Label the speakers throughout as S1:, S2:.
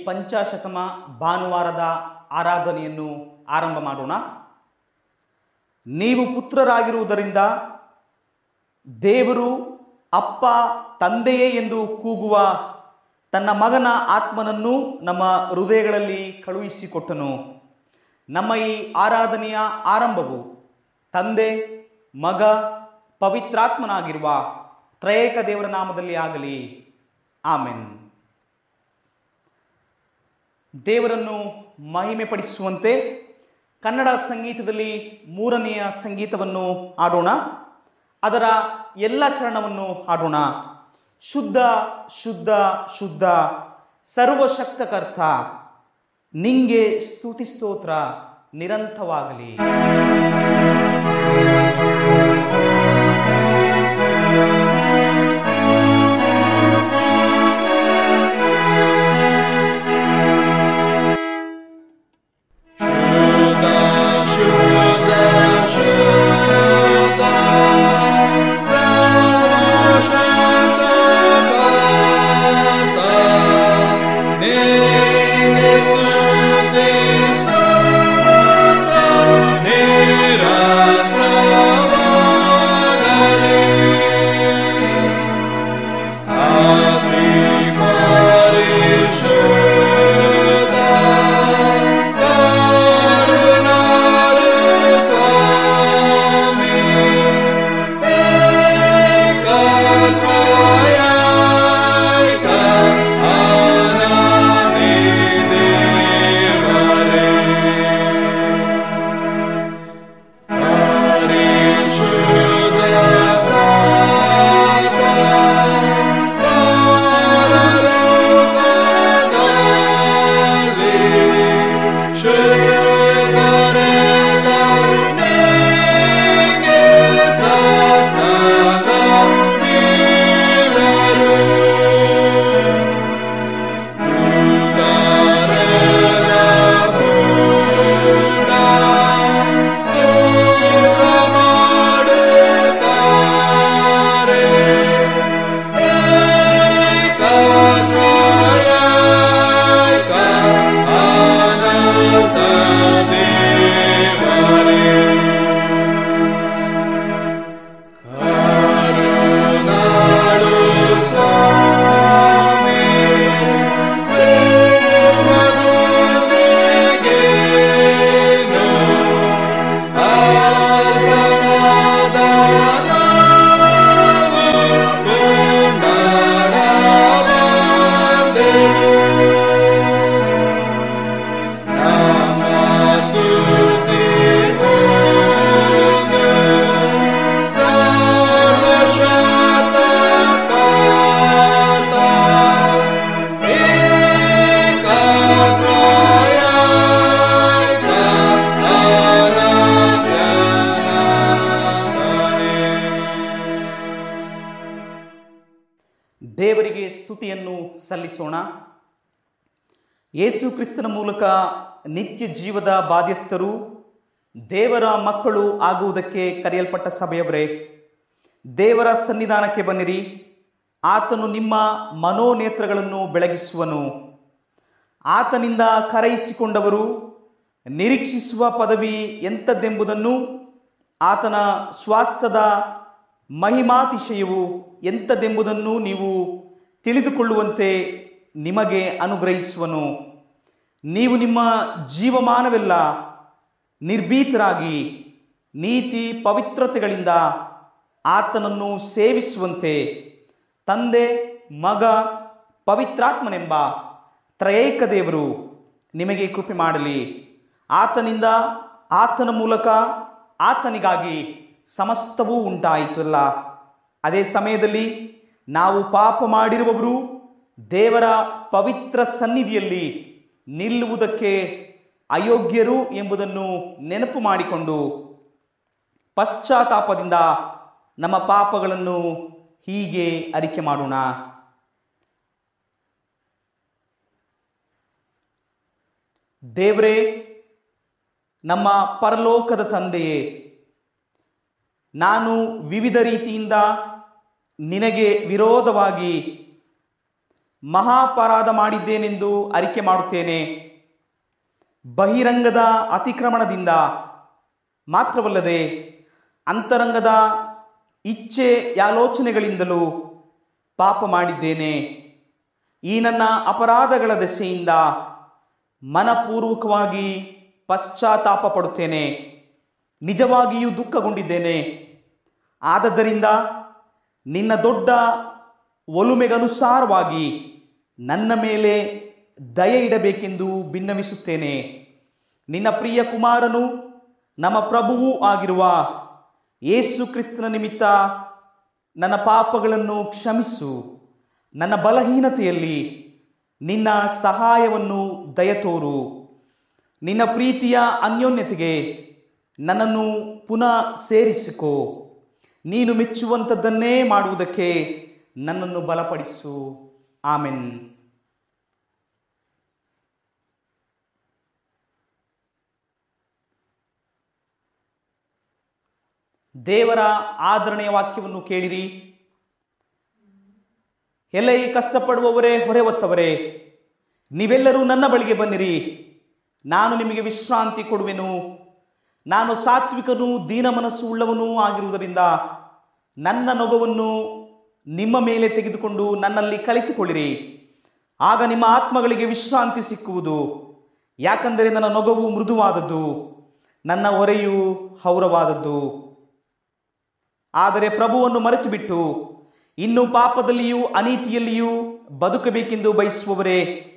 S1: ಪಂಚಾಶತಮ ಭಾನುವಾರದ ಆರಾಧನೆಯನ್ನು ಆರಂಭ ಮಾಡೋಣ ನೀವು ಪುತ್ರರಾಗಿರುವುದರಿಂದ ದೇವರು ಅಪ್ಪ ತಂದೆಯೇ ಎಂದು ಕೂಗುವ ತನ್ನ ಮಗನ ಆತ್ಮನನ್ನು ನಮ್ಮ ಹೃದಯಗಳಲ್ಲಿ ಕಳುಹಿಸಿಕೊಟ್ಟನು ನಮ್ಮ ಈ ಆರಾಧನೆಯ ಆರಂಭವು ತಂದೆ ಮಗ ಪವಿತ್ರಾತ್ಮನಾಗಿರುವ ತ್ರಯೇಕ ದೇವರ ನಾಮದಲ್ಲಿ ಆಗಲಿ ಆಮೆನ್ ದೇವರನ್ನು ಮಹಿಮೆ ಪಡಿಸುವಂತೆ ಕನ್ನಡ ಸಂಗೀತದಲ್ಲಿ ಮೂರನೆಯ ಸಂಗೀತವನ್ನು ಹಾಡೋಣ ಅದರ ಎಲ್ಲ ಚರಣವನ್ನು ಹಾಡೋಣ ಶುದ್ಧ ಶುದ್ಧ ಶುದ್ಧ ಸರ್ವಶಕ್ತಕರ್ತ ನಿಂಗೆ ಸ್ತುತಿ ಸ್ತೋತ್ರ ನಿರಂತವಾಗಲಿ ದೇವರಿಗೆ ಸ್ತುತಿಯನ್ನು ಸಲ್ಲಿಸೋಣ ಯೇಸು ಕ್ರಿಸ್ತನ ಮೂಲಕ ನಿತ್ಯ ಜೀವದ ಬಾಧ್ಯಸ್ಥರು ದೇವರ ಮಕ್ಕಳು ಆಗುವುದಕ್ಕೆ ಕರೆಯಲ್ಪಟ್ಟ ಸಭೆಯವರೇ ದೇವರ ಸನ್ನಿಧಾನಕ್ಕೆ ಬನ್ನಿರಿ ಆತನು ನಿಮ್ಮ ಮನೋನೇತ್ರಗಳನ್ನು ಬೆಳಗಿಸುವನು ಆತನಿಂದ ಕರೆಯಿಸಿಕೊಂಡವರು ನಿರೀಕ್ಷಿಸುವ ಪದವಿ ಎಂಥದ್ದೆಂಬುದನ್ನು ಆತನ ಸ್ವಾಸ್ಥ್ಯದ ಮಹಿಮಾತಿಶಯವು ಎಂಥದ್ದೆಂಬುದನ್ನು ನೀವು ತಿಳಿದುಕೊಳ್ಳುವಂತೆ ನಿಮಗೆ ಅನುಗ್ರಹಿಸುವನು ನೀವು ನಿಮ್ಮ ಜೀವಮಾನವೆಲ್ಲ ನಿರ್ಭೀತರಾಗಿ ನೀತಿ ಪವಿತ್ರತೆಗಳಿಂದ ಆತನನ್ನು ಸೇವಿಸುವಂತೆ ತಂದೆ ಮಗ ಪವಿತ್ರಾತ್ಮನೆಂಬ ತ್ರಯೇಕ ದೇವರು ನಿಮಗೆ ಕೃಪೆ ಮಾಡಲಿ ಆತನಿಂದ ಆತನ ಮೂಲಕ ಆತನಿಗಾಗಿ ಸಮಸ್ತವೂ ಉಂಟಾಯಿತಲ್ಲ ಅದೇ ಸಮಯದಲ್ಲಿ ನಾವು ಪಾಪ ಮಾಡಿರುವವರು ದೇವರ ಪವಿತ್ರ ಸನ್ನಿಧಿಯಲ್ಲಿ ನಿಲ್ಲುವುದಕ್ಕೆ ಅಯೋಗ್ಯರು ಎಂಬುದನ್ನು ನೆನಪು ಮಾಡಿಕೊಂಡು ಪಶ್ಚಾತ್ತಾಪದಿಂದ ನಮ್ಮ ಪಾಪಗಳನ್ನು ಹೀಗೆ ಅರಿಕೆ ಮಾಡೋಣ ದೇವರೇ ನಮ್ಮ ಪರಲೋಕದ ತಂದೆಯೇ ನಾನು ವಿವಿಧ ರೀತಿಯಿಂದ ನಿನಗೆ ವಿರೋಧವಾಗಿ ಮಹಾಪರಾಧ ಮಾಡಿದ್ದೇನೆಂದು ಅರಿಕೆ ಮಾಡುತ್ತೇನೆ ಬಹಿರಂಗದ ಅತಿಕ್ರಮಣದಿಂದ ಮಾತ್ರವಲ್ಲದೆ ಅಂತರಂಗದ ಇಚ್ಛೆ ಯಾಲೋಚನೆಗಳಿಂದಲೂ ಪಾಪ ಮಾಡಿದ್ದೇನೆ ಈ ನನ್ನ ಅಪರಾಧಗಳ ದೆಸೆಯಿಂದ ಮನಪೂರ್ವಕವಾಗಿ ಪಶ್ಚಾತ್ತಾಪ ಪಡುತ್ತೇನೆ ನಿಜವಾಗಿಯೂ ದುಃಖಗೊಂಡಿದ್ದೇನೆ ಆದದ್ದರಿಂದ ನಿನ್ನ ದೊಡ್ಡ ಒಲುಮೆಗನುಸಾರವಾಗಿ ನನ್ನ ಮೇಲೆ ದಯೆ ಇಡಬೇಕೆಂದು ಭಿನ್ನವಿಸುತ್ತೇನೆ ನಿನ್ನ ಪ್ರಿಯ ಕುಮಾರನು ನಮ್ಮ ಪ್ರಭುವೂ ಆಗಿರುವ ಯೇಸು ಕ್ರಿಸ್ತನ ನಿಮಿತ್ತ ನನ್ನ ಪಾಪಗಳನ್ನು ಕ್ಷಮಿಸು ನನ್ನ ಬಲಹೀನತೆಯಲ್ಲಿ ನಿನ್ನ ಸಹಾಯವನ್ನು ದಯತೋರು ನಿನ್ನ ಪ್ರೀತಿಯ ಅನ್ಯೋನ್ಯತೆಗೆ ನನ್ನನ್ನು ಪುನಃ ಸೇರಿಸಿಕೋ ನೀನು ಮೆಚ್ಚುವಂಥದ್ದನ್ನೇ ಮಾಡುವುದಕ್ಕೆ ನನ್ನನ್ನು ಬಲಪಡಿಸು ಆಮೆನ್ ದೇವರ ಆದರಣೆಯ ವಾಕ್ಯವನ್ನು ಕೇಳಿರಿ ಎಲೈ ಕಷ್ಟಪಡುವವರೇ ಹೊರೆ ಹೊತ್ತವರೇ ನೀವೆಲ್ಲರೂ ನನ್ನ ಬಳಿಗೆ ಬನ್ನಿರಿ ನಾನು ನಿಮಗೆ ವಿಶ್ರಾಂತಿ ಕೊಡುವೆನು ನಾನು ಸಾತ್ವಿಕನೂ ದೀನ ಮನಸ್ಸು ಉಳ್ಳವನೂ ಆಗಿರುವುದರಿಂದ ನನ್ನ ನೊಗವನ್ನು ನಿಮ್ಮ ಮೇಲೆ ತೆಗೆದುಕೊಂಡು ನನ್ನಲ್ಲಿ ಕಲಿತುಕೊಳ್ಳಿರಿ ಆಗ ನಿಮ್ಮ ಆತ್ಮಗಳಿಗೆ ವಿಶ್ರಾಂತಿ ಸಿಕ್ಕುವುದು ಯಾಕಂದರೆ ನನ್ನ ನೊಗವು ಮೃದುವಾದದ್ದು ನನ್ನ ಹೊರೆಯು ಹೌರವಾದದ್ದು ಆದರೆ ಪ್ರಭುವನ್ನು ಮರೆತು ಬಿಟ್ಟು ಇನ್ನು ಪಾಪದಲ್ಲಿಯೂ ಅನೀತಿಯಲ್ಲಿಯೂ ಬದುಕಬೇಕೆಂದು ಬಯಸುವವರೇ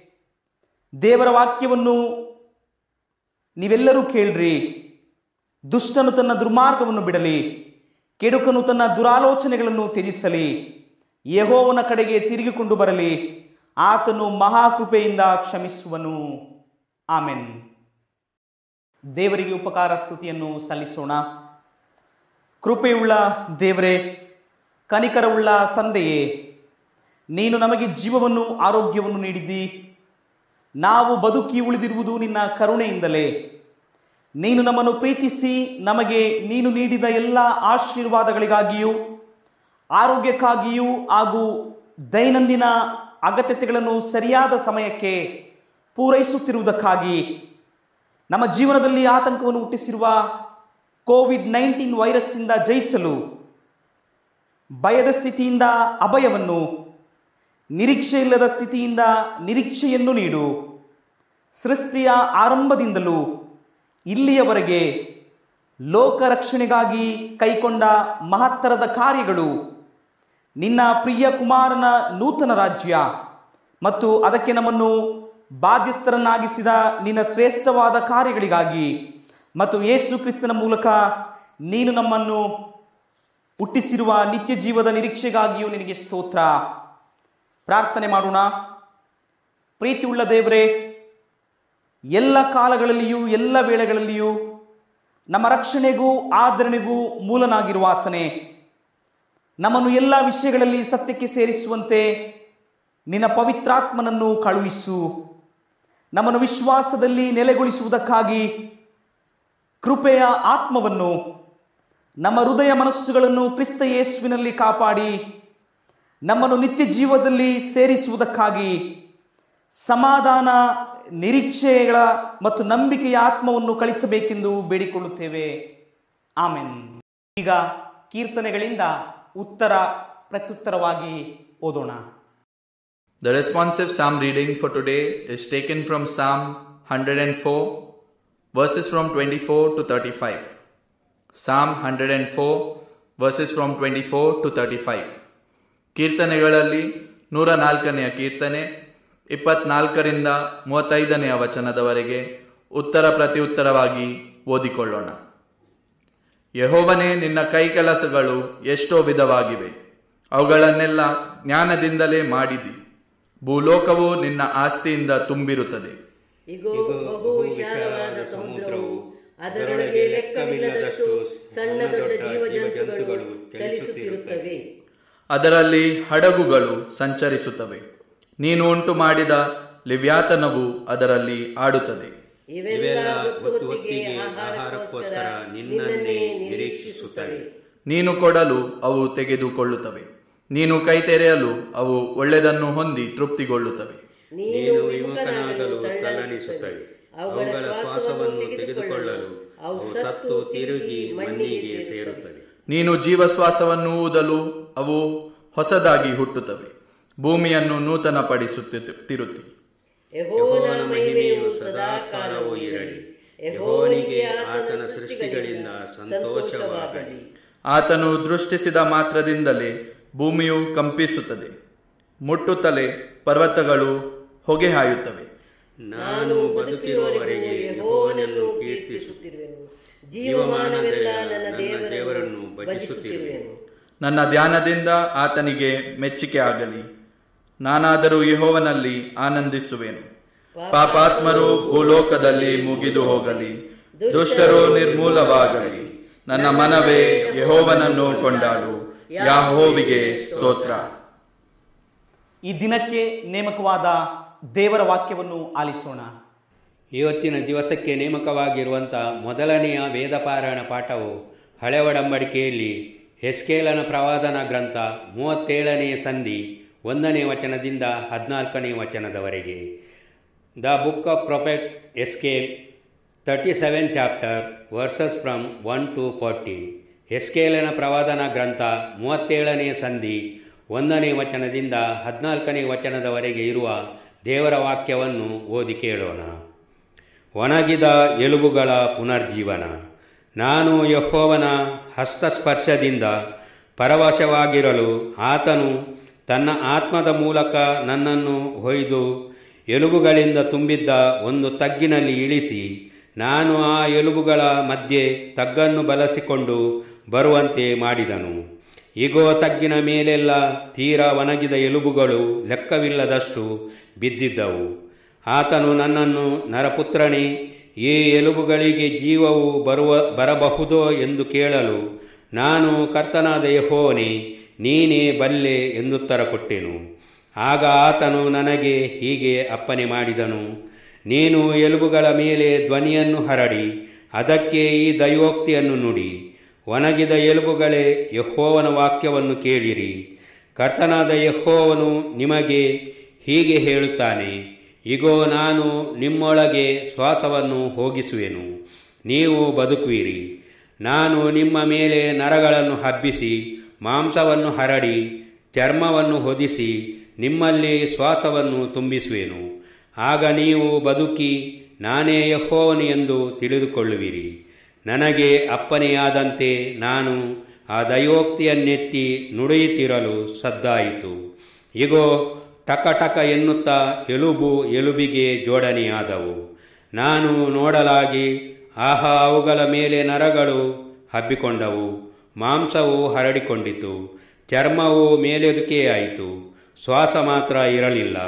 S1: ದೇವರ ವಾಕ್ಯವನ್ನು ನೀವೆಲ್ಲರೂ ಕೇಳ್ರಿ ದುಷ್ಟನು ತನ್ನ ದುರ್ಮಾರ್ಗವನ್ನು ಬಿಡಲಿ ಕೆಡುಕನು ತನ್ನ ದುರಾಲೋಚನೆಗಳನ್ನು ತ್ಯಜಿಸಲಿ ಯಹೋವನ ಕಡೆಗೆ ತಿರುಗಿಕೊಂಡು ಬರಲಿ ಆತನು ಮಹಾಕೃಪೆಯಿಂದ ಕ್ಷಮಿಸುವನು ಆಮೆನ್ ದೇವರಿಗೆ ಉಪಕಾರ ಸ್ತುತಿಯನ್ನು ಸಲ್ಲಿಸೋಣ ಕೃಪೆಯುಳ್ಳ ದೇವರೇ ಕನಿಕರವುಳ್ಳ ತಂದೆಯೇ ನೀನು ನಮಗೆ ಜೀವವನ್ನು ಆರೋಗ್ಯವನ್ನು ನೀಡಿದ್ದಿ ನಾವು ಬದುಕಿ ಉಳಿದಿರುವುದು ನಿನ್ನ ಕರುಣೆಯಿಂದಲೇ ನೀನು ನಮ್ಮನ್ನು ಪ್ರೀತಿಸಿ ನಮಗೆ ನೀನು ನೀಡಿದ ಎಲ್ಲ ಆಶೀರ್ವಾದಗಳಿಗಾಗಿಯೂ ಆರೋಗ್ಯಕ್ಕಾಗಿಯೂ ಹಾಗೂ ದೈನಂದಿನ ಅಗತ್ಯತೆಗಳನ್ನು ಸರಿಯಾದ ಸಮಯಕ್ಕೆ ಪೂರೈಸುತ್ತಿರುವುದಕ್ಕಾಗಿ ನಮ್ಮ ಜೀವನದಲ್ಲಿ ಆತಂಕವನ್ನು ಹುಟ್ಟಿಸಿರುವ ಕೋವಿಡ್ ನೈನ್ಟೀನ್ ವೈರಸ್ಸಿಂದ ಜಯಿಸಲು ಭಯದ ಸ್ಥಿತಿಯಿಂದ ಅಭಯವನ್ನು ನಿರೀಕ್ಷೆ ಇಲ್ಲದ ಸ್ಥಿತಿಯಿಂದ ನಿರೀಕ್ಷೆಯನ್ನು ನೀಡು ಸೃಷ್ಟಿಯ ಆರಂಭದಿಂದಲೂ ಇಲ್ಲಿಯವರೆಗೆ ಲೋಕ ರಕ್ಷಣೆಗಾಗಿ ಕೈಕೊಂಡ ಮಹತ್ತರದ ಕಾರ್ಯಗಳು ನಿನ್ನ ಪ್ರಿಯ ಕುಮಾರನ ನೂತನ ರಾಜ್ಯ ಮತ್ತು ಅದಕ್ಕೆ ನಮ್ಮನ್ನು ಬಾಧ್ಯಸ್ಥರನ್ನಾಗಿಸಿದ ನಿನ್ನ ಶ್ರೇಷ್ಠವಾದ ಕಾರ್ಯಗಳಿಗಾಗಿ ಮತ್ತು ಯೇಸು ಕ್ರಿಸ್ತನ ಮೂಲಕ ನೀನು ನಮ್ಮನ್ನು ಹುಟ್ಟಿಸಿರುವ ನಿತ್ಯ ಜೀವದ ನಿರೀಕ್ಷೆಗಾಗಿಯೂ ನಿನಗೆ ಸ್ತೋತ್ರ ಪ್ರಾರ್ಥನೆ ಮಾಡೋಣ ಪ್ರೀತಿಯುಳ್ಳ ದೇವರೇ ಎಲ್ಲ ಕಾಲಗಳಲ್ಲಿಯೂ ಎಲ್ಲ ವೇಳೆಗಳಲ್ಲಿಯೂ ನಮ್ಮ ರಕ್ಷಣೆಗೂ ಆದರಣೆಗೂ ಮೂಲನಾಗಿರುವ ಆತನೇ ನಮ್ಮನ್ನು ಎಲ್ಲ ವಿಷಯಗಳಲ್ಲಿ ಸತ್ಯಕ್ಕೆ ಸೇರಿಸುವಂತೆ ನಿನ್ನ ಪವಿತ್ರಾತ್ಮನನ್ನು ಕಳುಹಿಸು ನಮ್ಮನ್ನು ವಿಶ್ವಾಸದಲ್ಲಿ ನೆಲೆಗೊಳಿಸುವುದಕ್ಕಾಗಿ ಕೃಪೆಯ ಆತ್ಮವನ್ನು ನಮ್ಮ ಹೃದಯ ಮನಸ್ಸುಗಳನ್ನು ಕ್ರಿಸ್ತ ಯೇಸುವಿನಲ್ಲಿ ಕಾಪಾಡಿ ನಮ್ಮನ್ನು ನಿತ್ಯ ಜೀವದಲ್ಲಿ ಸೇರಿಸುವುದಕ್ಕಾಗಿ ಸಮಾಧಾನ ನಿರೀಕ್ಷೆಗಳ ಮತ್ತು ನಂಬಿಕೆಯ ಆತ್ಮವನ್ನು ಕಳಿಸಬೇಕೆಂದು ಬೇಡಿಕೊಳ್ಳುತ್ತೇವೆ ಆಮೆನ್ ಈಗ ಕೀರ್ತನೆಗಳಿಂದ ಉತ್ತರ ಪ್ರತ್ಯುತ್ತರವಾಗಿ ಓದೋಣ
S2: The responsive psalm reading for today is taken from Psalm 104, verses from 24 to 35. Psalm 104, verses from 24 to 35. ಕೀರ್ತನೆಗಳಲ್ಲಿ ನೂರ ನಾಲ್ಕನೆಯ ಕೀರ್ತನೆ ಇಪ್ಪತ್ನಾಲ್ಕರಿಂದ ಮೂವತ್ತೈದನೆಯ ವಚನದವರೆಗೆ ಉತ್ತರ ಪ್ರತ್ಯುತ್ತರವಾಗಿ ಓದಿಕೊಳ್ಳೋಣ ಯಹೋವನೇ ನಿನ್ನ ಕೈಕೆಲಸಗಳು ಎಷ್ಟೋ ವಿಧವಾಗಿವೆ ಅವುಗಳನ್ನೆಲ್ಲ ಜ್ಞಾನದಿಂದಲೇ ಮಾಡಿದಿ ಭೂಲೋಕವು ನಿನ್ನ ಆಸ್ತಿಯಿಂದ ತುಂಬಿರುತ್ತದೆ
S3: ಇಗೋ ಬಹು ವಿಶಾಲವಾದ ಸಮುದ್ರವು ಅದರೊಳಗೆ ಲೆಕ್ಕವಿಲ್ಲದಷ್ಟು ಸಣ್ಣ ದೊಡ್ಡ ಜೀವಜಂತುಗಳು ಚಲಿಸುತ್ತಿರುತ್ತವೆ
S2: ಅದರಲ್ಲಿ ಹಡಗುಗಳು ಸಂಚರಿಸುತ್ತವೆ ನೀನು ಉಂಟು ಮಾಡಿದ ಲಿವ್ಯಾತನವು ಅದರಲ್ಲಿ ಆಡುತ್ತದೆ
S3: ಇವೆಲ್ಲ ಹೊತ್ತು ಹೊತ್ತಿಗೆ ಆಹಾರಕ್ಕೋಸ್ಕರ ನಿನ್ನನ್ನೇ ನಿರೀಕ್ಷಿಸುತ್ತವೆ
S2: ನೀನು ಕೊಡಲು ಅವು ತೆಗೆದುಕೊಳ್ಳುತ್ತವೆ ನೀನು ಕೈ ತೆರೆಯಲು ಅವು ಒಳ್ಳೆಯದನ್ನು ಹೊಂದಿ ತೃಪ್ತಿಗೊಳ್ಳುತ್ತವೆ
S3: ನೀನು ವಿಮುಖನಾಗಲು ತಳ್ಳನಿಸುತ್ತವೆ ಅವುಗಳ ಶ್ವಾಸವನ್ನು ತೆಗೆದುಕೊಳ್ಳಲು ಅವು ಸತ್ತು ತಿರುಗಿ ಮಣ್ಣಿಗೆ ಸೇರುತ್ತವೆ
S2: ನೀನು ಜೀವಶ್ವಾಸವನ್ನು ಊದಲು ಅವು ಹೊಸದಾಗಿ ಹುಟ್ಟುತ್ತವೆ ಭೂಮಿಯನ್ನು ನೂತನಪಡಿಸುತ್ತಿರುತ್ತಿ
S3: ಯೆಹೋವನ ಮಹಿಮೆಯು ಸದಾ ಕಾಲವೂ ಇರಲಿ ಯೆಹೋವನಿಗೆ ಆತನ ಸೃಷ್ಟಿಗಳಿಂದ ಸಂತೋಷವಾಗಲಿ
S2: ಆತನು ದೃಷ್ಟಿಸಿದ ಮಾತ್ರದಿಂದಲೇ ಭೂಮಿಯು ಕಂಪಿಸುತ್ತದೆ ಮುಟ್ಟುತ್ತಲೇ ಪರ್ವತಗಳು ಹೊಗೆ ಹಾಯುತ್ತವೆ
S3: ನಾನು ಬದುಕಿರುವವರೆಗೆ ಯೆಹೋವನನ್ನು ಕೀರ್ತಿಸುತ್ತಿರುವೆನು ಜೀವಮಾನವೆಲ್ಲ ನನ್ನ ದೇವರನ್ನು ಭಜಿಸುತ್ತಿರುವೆನು
S2: ನನ್ನ ಧ್ಯಾನದಿಂದ ಆತನಿಗೆ ಮೆಚ್ಚಿಕೆ ಆಗಲಿ ನಾನಾದರೂ ಯೆಹೋವನಲ್ಲಿ ಆನಂದಿಸುವೆನು ಪಾಪಾತ್ಮರು ಭೂಲೋಕದಲ್ಲಿ ಮುಗಿದು ಹೋಗಲಿ ದುಷ್ಟರು ನಿರ್ಮೂಲವಾಗಲಿ ನನ್ನ ಮನವೇ ಯೆಹೋವನನ್ನು ಕೊಂಡಾಡು ಯಾಹೋವಿಗೆ ಸ್ತೋತ್ರ
S1: ಈ ದಿನಕ್ಕೆ ನೇಮಕವಾದ ದೇವರ ವಾಕ್ಯವನ್ನು ಆಲಿಸೋಣ
S4: ಇವತ್ತಿನ ದಿವಸಕ್ಕೆ ನೇಮಕವಾಗಿರುವಂಥ ಮೊದಲನೆಯ ವೇದಪಾರಾಯಣ ಪಾಠವು ಹಳೆ ಒಡಂಬಡಿಕೆಯಲ್ಲಿ ಹೆಸ್ಕೇಲನ ಪ್ರವಾದನ ಗ್ರಂಥ ಮೂವತ್ತೇಳನೆಯ ಸಂಧಿ ಒಂದನೇ ವಚನದಿಂದ ಹದಿನಾಲ್ಕನೇ ವಚನದವರೆಗೆ the book of prophet Ezekiel thirty seven chapter verses from one to fourteen ಎಸ್ಕೇಲನ ಪ್ರವಾದನ ಗ್ರಂಥ ಮೂವತ್ತೇಳನೆಯ ಸಂಧಿ ಒಂದನೇ ವಚನದಿಂದ ಹದಿನಾಲ್ಕನೇ ವಚನದವರೆಗೆ ಇರುವ ದೇವರ ವಾಕ್ಯವನ್ನು ಓದಿ ಕೇಳೋಣ ಒಣಗಿದ ಎಲುಬುಗಳ ಪುನರ್ಜೀವನ ನಾನು ಯಹೋವನ ಹಸ್ತಸ್ಪರ್ಶದಿಂದ ಪರವಶವಾಗಿರಲು ಆತನು ತನ್ನ ಆತ್ಮದ ಮೂಲಕ ನನ್ನನ್ನು ಹೊಯ್ದು ಎಲುಬುಗಳಿಂದ ತುಂಬಿದ್ದ ಒಂದು ತಗ್ಗಿನಲ್ಲಿ ಇಳಿಸಿ ನಾನು ಆ ಎಲುಬುಗಳ ಮಧ್ಯೆ ತಗ್ಗನ್ನು ಬಲಸಿಕೊಂಡು ಬರುವಂತೆ ಮಾಡಿದನು ಇಗೋ ತಗ್ಗಿನ ಮೇಲೆಲ್ಲ ತೀರಾ ಒಣಗಿದ ಎಲುಬುಗಳು ಲೆಕ್ಕವಿಲ್ಲದಷ್ಟು ಬಿದ್ದಿದ್ದವು ಆತನು ನನ್ನನ್ನು ನರಪುತ್ರನೇ ಈ ಎಲುಬುಗಳಿಗೆ ಜೀವವು ಬರುವ ಬರಬಹುದೋ ಎಂದು ಕೇಳಲು ನಾನು ಕರ್ತನಾದ ಯಹೋವನೇ ನೀನೇ ಬಲ್ಲೆ ಎಂದುತ್ತರ ಕೊಟ್ಟೆನು ಆಗ ಆತನು ನನಗೆ ಹೀಗೆ ಅಪ್ಪನೆ ಮಾಡಿದನು ನೀನು ಎಲುಬುಗಳ ಮೇಲೆ ಧ್ವನಿಯನ್ನು ಹರಡಿ ಅದಕ್ಕೆ ಈ ದೈವೋಕ್ತಿಯನ್ನು ನುಡಿ ಒಣಗಿದ ಎಲುಬುಗಳೇ ಯಹೋವನ ವಾಕ್ಯವನ್ನು ಕೇಳಿರಿ ಕರ್ತನಾದ ಯಹೋವನು ನಿಮಗೆ ಹೀಗೆ ಹೇಳುತ್ತಾನೆ ಇಗೋ ನಾನು ನಿಮ್ಮೊಳಗೆ ಶ್ವಾಸವನ್ನು ಹೋಗಿಸುವೆನು ನೀವು ಬದುಕುವಿರಿ ನಾನು ನಿಮ್ಮ ಮೇಲೆ ನರಗಳನ್ನು ಹಬ್ಬಿಸಿ ಮಾಂಸವನ್ನು ಹರಡಿ ಚರ್ಮವನ್ನು ಹೊದಿಸಿ ನಿಮ್ಮಲ್ಲಿ ಶ್ವಾಸವನ್ನು ತುಂಬಿಸುವೆನು ಆಗ ನೀವು ಬದುಕಿ ನಾನೇ ಯಹೋವನು ಎಂದು ತಿಳಿದುಕೊಳ್ಳುವಿರಿ ನನಗೆ ಅಪ್ಪನೆಯಾದಂತೆ ನಾನು ಆ ದೈವೋಕ್ತಿಯನ್ನೆತ್ತಿ ನುಡಿಯುತ್ತಿರಲು ಸದ್ದಾಯಿತು ಇಗೋ ಟಕ ಟಕ ಎನ್ನುತ್ತಾ ಎಲುಬು ಎಲುಬಿಗೆ ಜೋಡಣೆಯಾದವು ನಾನು ನೋಡಲಾಗಿ ಆಹಾ ಅವುಗಳ ಮೇಲೆ ನರಗಳು ಹಬ್ಬಿಕೊಂಡವು ಮಾಂಸವು ಹರಡಿಕೊಂಡಿತು ಚರ್ಮವು ಮೇಲೆದುಕೆಯಾಯಿತು ಶ್ವಾಸ ಮಾತ್ರ ಇರಲಿಲ್ಲ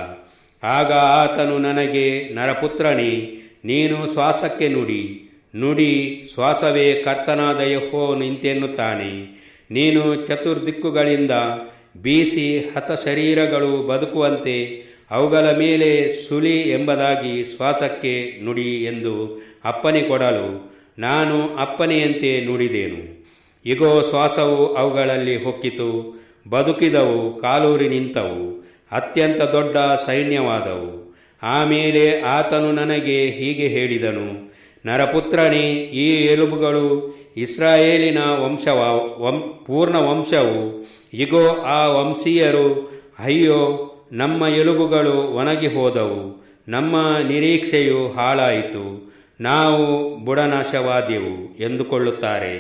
S4: ಆಗ ಆತನು ನನಗೆ ನರಪುತ್ರನೇ ನೀನು ಶ್ವಾಸಕ್ಕೆ ನುಡಿ ನುಡಿ ಶ್ವಾಸವೇ ಕರ್ತನಾದ ಯಹೋವನು ಇಂತೆನ್ನುತ್ತಾನೆ ನೀನು ಚತುರ್ದಿಕ್ಕುಗಳಿಂದ ಬೀಸಿ ಹತ ಶರೀರಗಳು ಬದುಕುವಂತೆ ಅವುಗಳ ಮೇಲೆ ಸುಳಿ ಎಂಬುದಾಗಿ ಶ್ವಾಸಕ್ಕೆ ನುಡಿ ಎಂದು ಅಪ್ಪನೆ ಕೊಡಲು ನಾನು ಅಪ್ಪನೆಯಂತೆ ನುಡಿದೆನು ಇಗೋ ಶ್ವಾಸವು ಅವುಗಳಲ್ಲಿ ಹೊಕ್ಕಿತು ಬದುಕಿದವು ಕಾಲೂರಿ ನಿಂತವು ಅತ್ಯಂತ ದೊಡ್ಡ ಸೈನ್ಯವಾದವು ಆಮೇಲೆ ಆತನು ನನಗೆ ಹೀಗೆ ಹೇಳಿದನು ನರಪುತ್ರನೇ ಈ ಎಲುಬುಗಳು ಇಸ್ರಾಯೇಲಿನ ವಂಶವ వం ಪೂರ್ಣ ವಂಶವು ಇಗೋ ಆ ವಂಶೀಯರು ಅಯ್ಯೋ ನಮ್ಮ ಎಲುಬುಗಳು ಒಣಗಿ ಹೋದವು ನಮ್ಮ ನಿರೀಕ್ಷೆಯು ಹಾಳಾಯಿತು ನಾವು ಬುಡನಾಶವಾದೆವು ಎಂದುಕೊಳ್ಳುತ್ತಾರೆ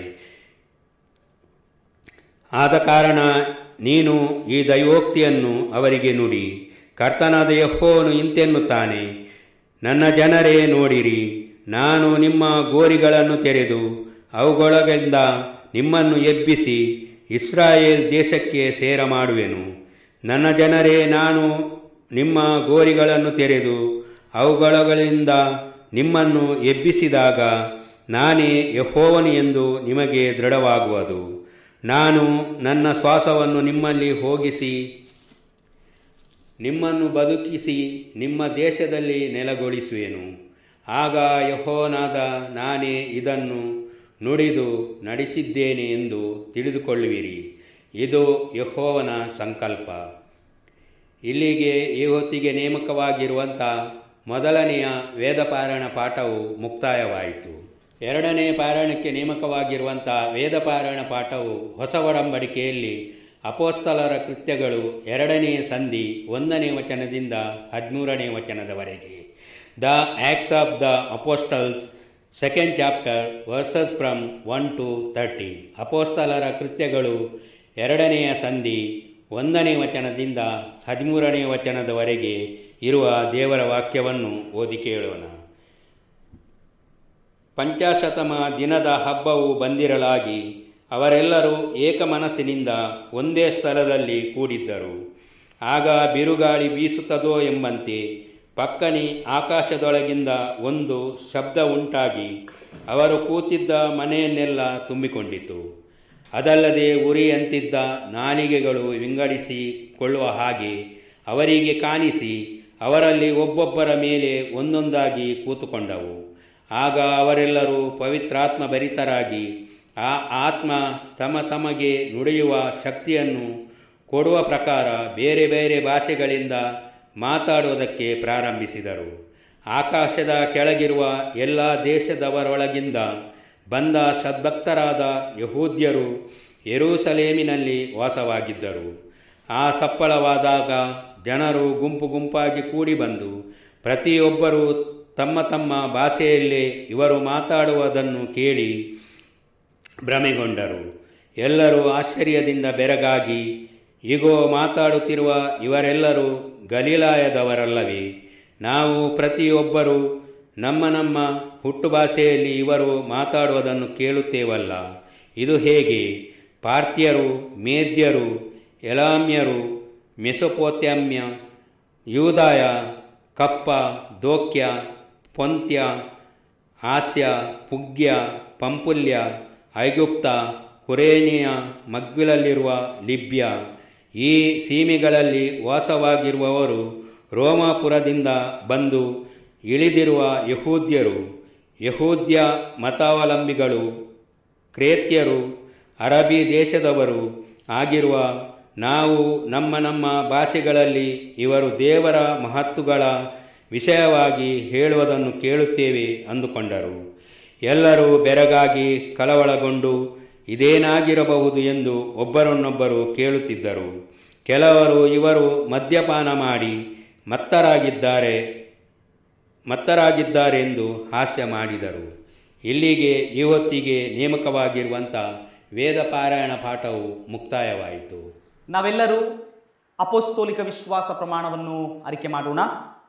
S4: ಆದ ಕಾರಣ ನೀನು ಈ ದೈವೋಕ್ತಿಯನ್ನು ಅವರಿಗೆ ನುಡಿ ಕರ್ತನಾದ ಯಹೋವನು ಇಂತೆನ್ನುತ್ತಾನೆ ನನ್ನ ಜನರೇ ನೋಡಿರಿ ನಾನು ನಿಮ್ಮ ಗೋರಿಗಳನ್ನು ತೆರೆದು ಅವುಗಳಗಳಿಂದ ನಿಮ್ಮನ್ನು ಎಬ್ಬಿಸಿ ಇಸ್ರಾಯೇಲ್ ದೇಶಕ್ಕೆ ಸೇರ ಮಾಡುವೆನು ನನ್ನ ಜನರೇ ನಾನು ನಿಮ್ಮ ಗೋರಿಗಳನ್ನು ತೆರೆದು ಅವುಗಳಗಳಿಂದ ನಿಮ್ಮನ್ನು ಎಬ್ಬಿಸಿದಾಗ ನಾನೇ ಯಹೋವನು ಎಂದು ನಿಮಗೆ ದೃಢವಾಗುವುದು ನಾನು ನನ್ನ ಶ್ವಾಸವನ್ನು ನಿಮ್ಮಲ್ಲಿ ಹೋಗಿಸಿ ನಿಮ್ಮನ್ನು ಬದುಕಿಸಿ ನಿಮ್ಮ ದೇಶದಲ್ಲಿ ನೆಲೆಗೊಳಿಸುವೆನು ಆಗ ಯಹೋನಾದ ನಾನೇ ಇದನ್ನು ನುಡಿದು ನಡೆಸಿದ್ದೇನೆ ಎಂದು ತಿಳಿದುಕೊಳ್ಳುವಿರಿ ಇದು ಯಹೋವನ ಸಂಕಲ್ಪ ಇಲ್ಲಿಗೆ ಈ ಹೊತ್ತಿಗೆ ನೇಮಕವಾಗಿರುವಂಥ ಮೊದಲನೆಯ ವೇದಪಾರಾಯಣ ಪಾಠವು ಮುಕ್ತಾಯವಾಯಿತು ಎರಡನೇ ಪಾರಾಯಣಕ್ಕೆ ನೇಮಕವಾಗಿರುವಂಥ ವೇದಪಾರಾಯಣ ಪಾಠವು ಹೊಸ ಒಡಂಬಡಿಕೆಯಲ್ಲಿ ಅಪೋಸ್ತಲರ ಕೃತ್ಯಗಳು ಎರಡನೇ ಸಂಧಿ ಒಂದನೇ ವಚನದಿಂದ ಹದಿಮೂರನೇ ವಚನದವರೆಗೆ the Acts of the Apostles second chapter verses from one to thirty ಅಪೋಸ್ತಲರ ಕೃತ್ಯಗಳು ಎರಡನೆಯ ಸಂಧಿ ಒಂದನೇ ವಚನದಿಂದ ಹದಿಮೂರನೇ ವಚನದವರೆಗೆ ಇರುವ ದೇವರ ವಾಕ್ಯವನ್ನು ಓದಿ ಕೇಳೋಣ ಪಂಚಾಶತಮ ದಿನದ ಹಬ್ಬವು ಬಂದಿರಲಾಗಿ ಅವರೆಲ್ಲರೂ ಏಕಮನಸ್ಸಿನಿಂದ ಒಂದೇ ಸ್ಥಳದಲ್ಲಿ ಕೂಡಿದ್ದರು ಆಗ ಬಿರುಗಾಳಿ ಬೀಸುತ್ತದೋ ಎಂಬಂತೆ ಪಕ್ಕನೆ ಆಕಾಶದೊಳಗಿಂದ ಒಂದು ಶಬ್ದ ಉಂಟಾಗಿ ಅವರು ಕೂತಿದ್ದ ಮನೆಯನ್ನೆಲ್ಲ ತುಂಬಿಕೊಂಡಿತು ಅದಲ್ಲದೆ ಉರಿಯಂತಿದ್ದ ನಾಲಿಗೆಗಳು ವಿಂಗಡಿಸಿಕೊಳ್ಳುವ ಹಾಗೆ ಅವರಿಗೆ ಕಾಣಿಸಿ ಅವರಲ್ಲಿ ಒಬ್ಬೊಬ್ಬರ ಮೇಲೆ ಒಂದೊಂದಾಗಿ ಕೂತುಕೊಂಡವು ಆಗ ಅವರೆಲ್ಲರೂ ಪವಿತ್ರಾತ್ಮ ಭರಿತರಾಗಿ ಆ ಆತ್ಮ ತಮ ತಮಗೆ ನುಡಿಯುವ ಶಕ್ತಿಯನ್ನು ಕೊಡುವ ಪ್ರಕಾರ ಬೇರೆ ಬೇರೆ ಭಾಷೆಗಳಿಂದ ಮಾತಾಡುವುದಕ್ಕೆ ಪ್ರಾರಂಭಿಸಿದರು ಆಕಾಶದ ಕೆಳಗಿರುವ ಎಲ್ಲ ದೇಶದವರೊಳಗಿಂದ ಬಂದ ಸದ್ಭಕ್ತರಾದ ಯಹೂದ್ಯರು ಯೆರೂಸಲೇಮಿನಲ್ಲಿ ವಾಸವಾಗಿದ್ದರು ಆ ಸಪ್ಪಳವಾದಾಗ ಜನರು ಗುಂಪು ಗುಂಪಾಗಿ ಕೂಡಿ ಬಂದು ಪ್ರತಿಯೊಬ್ಬರೂ ತಮ್ಮ ತಮ್ಮ ಭಾಷೆಯಲ್ಲೇ ಇವರು ಮಾತಾಡುವುದನ್ನು ಕೇಳಿ ಭ್ರಮೆಗೊಂಡರು ಎಲ್ಲರೂ ಆಶ್ಚರ್ಯದಿಂದ ಬೆರಗಾಗಿ ಇಗೋ ಮಾತಾಡುತ್ತಿರುವ ಇವರೆಲ್ಲರೂ ಗಲೀಲಾಯದವರಲ್ಲವೇ ನಾವು ಪ್ರತಿಯೊಬ್ಬರೂ ನಮ್ಮ ನಮ್ಮ ಹುಟ್ಟು ಭಾಷೆಯಲ್ಲಿ ಇವರು ಮಾತಾಡುವುದನ್ನು ಕೇಳುತ್ತೇವಲ್ಲ ಇದು ಹೇಗೆ ಪಾರ್ಥ್ಯರು ಮೇದ್ಯರು ಎಲಾಮ್ಯರು ಮೆಸೊಪೋತ್ಯಾಮ್ಯ ಯೂದಾಯ ಕಪ್ಪ ದೋಕ್ಯ ಪೊಂತ್ಯ ಹಾಸ್ಯ ಪುಗ್ಯ ಪಂಪುಲ್ಯ ಐಗುಪ್ತ ಕುರೇನಿಯ ಮಗ್ಗುಲಲ್ಲಿರುವ ಲಿಬ್ಯ ಈ ಸೀಮೆಗಳಲ್ಲಿ ವಾಸವಾಗಿರುವವರು ರೋಮಾಪುರದಿಂದ ಬಂದು ಇಳಿದಿರುವ ಯಹೂದ್ಯರು ಯಹೂದ್ಯ ಮತಾವಲಂಬಿಗಳು ಕ್ರೇತ್ಯರು ಅರಬಿ ದೇಶದವರು ಆಗಿರುವ ನಾವು ನಮ್ಮ ನಮ್ಮ ಭಾಷೆಗಳಲ್ಲಿ ಇವರು ದೇವರ ಮಹತ್ತುಗಳ ವಿಷಯವಾಗಿ ಹೇಳುವುದನ್ನು ಕೇಳುತ್ತೇವೆ ಅಂದುಕೊಂಡರು ಎಲ್ಲರೂ ಬೆರಗಾಗಿ ಕಳವಳಗೊಂಡು ಇದೇನಾಗಿರಬಹುದು ಎಂದು ಒಬ್ಬರನ್ನೊಬ್ಬರು ಕೇಳುತ್ತಿದ್ದರು ಕೆಲವರು ಇವರು ಮದ್ಯಪಾನ ಮಾಡಿ ಮತ್ತರಾಗಿದ್ದಾರೆ ಮತ್ತರಾಗಿದ್ದಾರೆಂದು ಹಾಸ್ಯ ಮಾಡಿದರು ಇಲ್ಲಿಗೆ ಈ ಹೊತ್ತಿಗೆ ನೇಮಕವಾಗಿರುವಂಥ ವೇದ ಪಾರಾಯಣ ಪಾಠವು ಮುಕ್ತಾಯವಾಯಿತು
S1: ನಾವೆಲ್ಲರೂ ಅಪೋಸ್ತೋಲಿಕ ವಿಶ್ವಾಸ ಪ್ರಮಾಣವನ್ನು ಅರಿಕೆ ಮಾಡೋಣ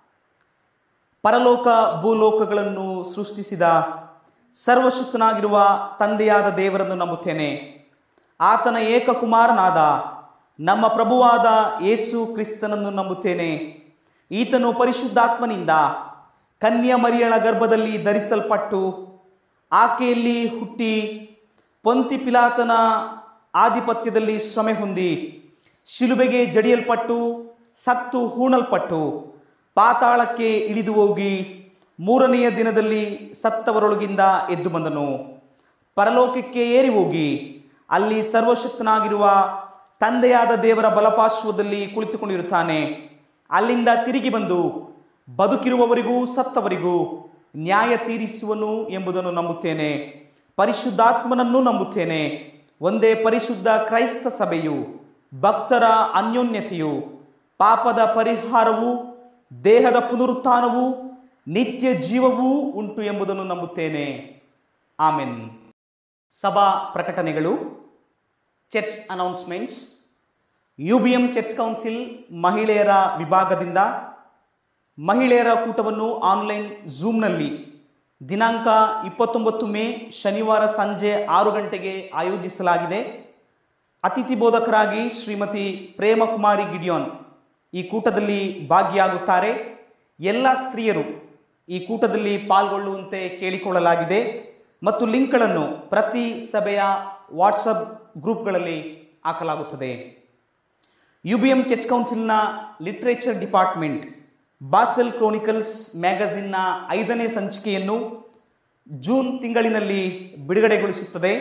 S1: ಪರಲೋಕ ಭೂಲೋಕಗಳನ್ನು ಸೃಷ್ಟಿಸಿದ ಸರ್ವಶಕ್ತನಾಗಿರುವ ತಂದೆಯಾದ ದೇವರನ್ನು ನಂಬುತ್ತೇನೆ ಆತನ ಏಕಕುಮಾರನಾದ ನಮ್ಮ ಪ್ರಭುವಾದ ಯೇಸು ಕ್ರಿಸ್ತನನ್ನು ನಂಬುತ್ತೇನೆ ಈತನು ಪರಿಶುದ್ಧಾತ್ಮನಿಂದ ಕನ್ಯ ಮರಿಯಳ ಗರ್ಭದಲ್ಲಿ ಧರಿಸಲ್ಪಟ್ಟು ಆಕೆಯಲ್ಲಿ ಹುಟ್ಟಿ ಪೊಂತಿ ಪಿಲಾತನ ಆಧಿಪತ್ಯದಲ್ಲಿ ಶ್ರಮೆ ಹೊಂದಿ ಶಿಲುಬೆಗೆ ಜಡಿಯಲ್ಪಟ್ಟು ಸತ್ತು ಹೂಣಲ್ಪಟ್ಟು ಪಾತಾಳಕ್ಕೆ ಇಳಿದು ಹೋಗಿ ಮೂರನೆಯ ದಿನದಲ್ಲಿ ಸತ್ತವರೊಳಗಿಂದ ಎದ್ದು ಬಂದನು ಪರಲೋಕಕ್ಕೆ ಏರಿ ಹೋಗಿ ಅಲ್ಲಿ ಸರ್ವಶಕ್ತನಾಗಿರುವ ತಂದೆಯಾದ ದೇವರ ಬಲಪಾರ್ಶ್ವದಲ್ಲಿ ಕುಳಿತುಕೊಂಡಿರುತ್ತಾನೆ ಅಲ್ಲಿಂದ ತಿರುಗಿ ಬಂದು ಬದುಕಿರುವವರಿಗೂ ಸತ್ತವರಿಗೂ ನ್ಯಾಯ ತೀರಿಸುವನು ಎಂಬುದನ್ನು ನಂಬುತ್ತೇನೆ ಪರಿಶುದ್ಧಾತ್ಮನನ್ನು ನಂಬುತ್ತೇನೆ ಒಂದೇ ಪರಿಶುದ್ಧ ಕ್ರೈಸ್ತ ಸಭೆಯು ಭಕ್ತರ ಅನ್ಯೋನ್ಯತೆಯು ಪಾಪದ ಪರಿಹಾರವು ದೇಹದ ಪುನರುತ್ಥಾನವು ನಿತ್ಯ ಜೀವವೂ ಉಂಟು ಎಂಬುದನ್ನು ನಂಬುತ್ತೇನೆ ಆಮೆನ್ ಸಭಾ ಪ್ರಕಟಣೆಗಳು church announcements U B M church council ಮಹಿಳೆಯರ ವಿಭಾಗದಿಂದ ಮಹಿಳೆಯರ ಕೂಟವನ್ನು ಆನ್ಲೈನ್ ಝೂಮ್ನಲ್ಲಿ ದಿನಾಂಕ ಇಪ್ಪತ್ತೊಂಬತ್ತು ಮೇ ಶನಿವಾರ ಸಂಜೆ ಆರು ಗಂಟೆಗೆ ಆಯೋಜಿಸಲಾಗಿದೆ ಅತಿಥಿ ಬೋಧಕರಾಗಿ ಶ್ರೀಮತಿ ಪ್ರೇಮಕುಮಾರಿ ಗಿಡಿಯೋನ್ ಈ ಕೂಟದಲ್ಲಿ ಭಾಗಿಯಾಗುತ್ತಾರೆ ಎಲ್ಲ ಸ್ತ್ರೀಯರು ಈ ಕೂಟದಲ್ಲಿ ಪಾಲ್ಗೊಳ್ಳುವಂತೆ ಕೇಳಿಕೊಳ್ಳಲಾಗಿದೆ ಮತ್ತು ಲಿಂಕ್ಗಳನ್ನು ಪ್ರತಿ ಸಭೆಯ ವಾಟ್ಸಪ್ ಗ್ರೂಪ್ಗಳಲ್ಲಿ ಹಾಕಲಾಗುತ್ತದೆ ಯು ಬಿ ಎಂ ಚರ್ಚ್ ಕೌನ್ಸಿಲ್ನ ಲಿಟ್ರೇಚರ್ ಡಿಪಾರ್ಟ್ಮೆಂಟ್ ಬಾಸೆಲ್ ಕ್ರೋನಿಕಲ್ಸ್ ಮ್ಯಾಗಝಿನ್ನ ಐದನೇ ಸಂಚಿಕೆಯನ್ನು ಜೂನ್ ತಿಂಗಳಿನಲ್ಲಿ ಬಿಡುಗಡೆಗೊಳಿಸುತ್ತದೆ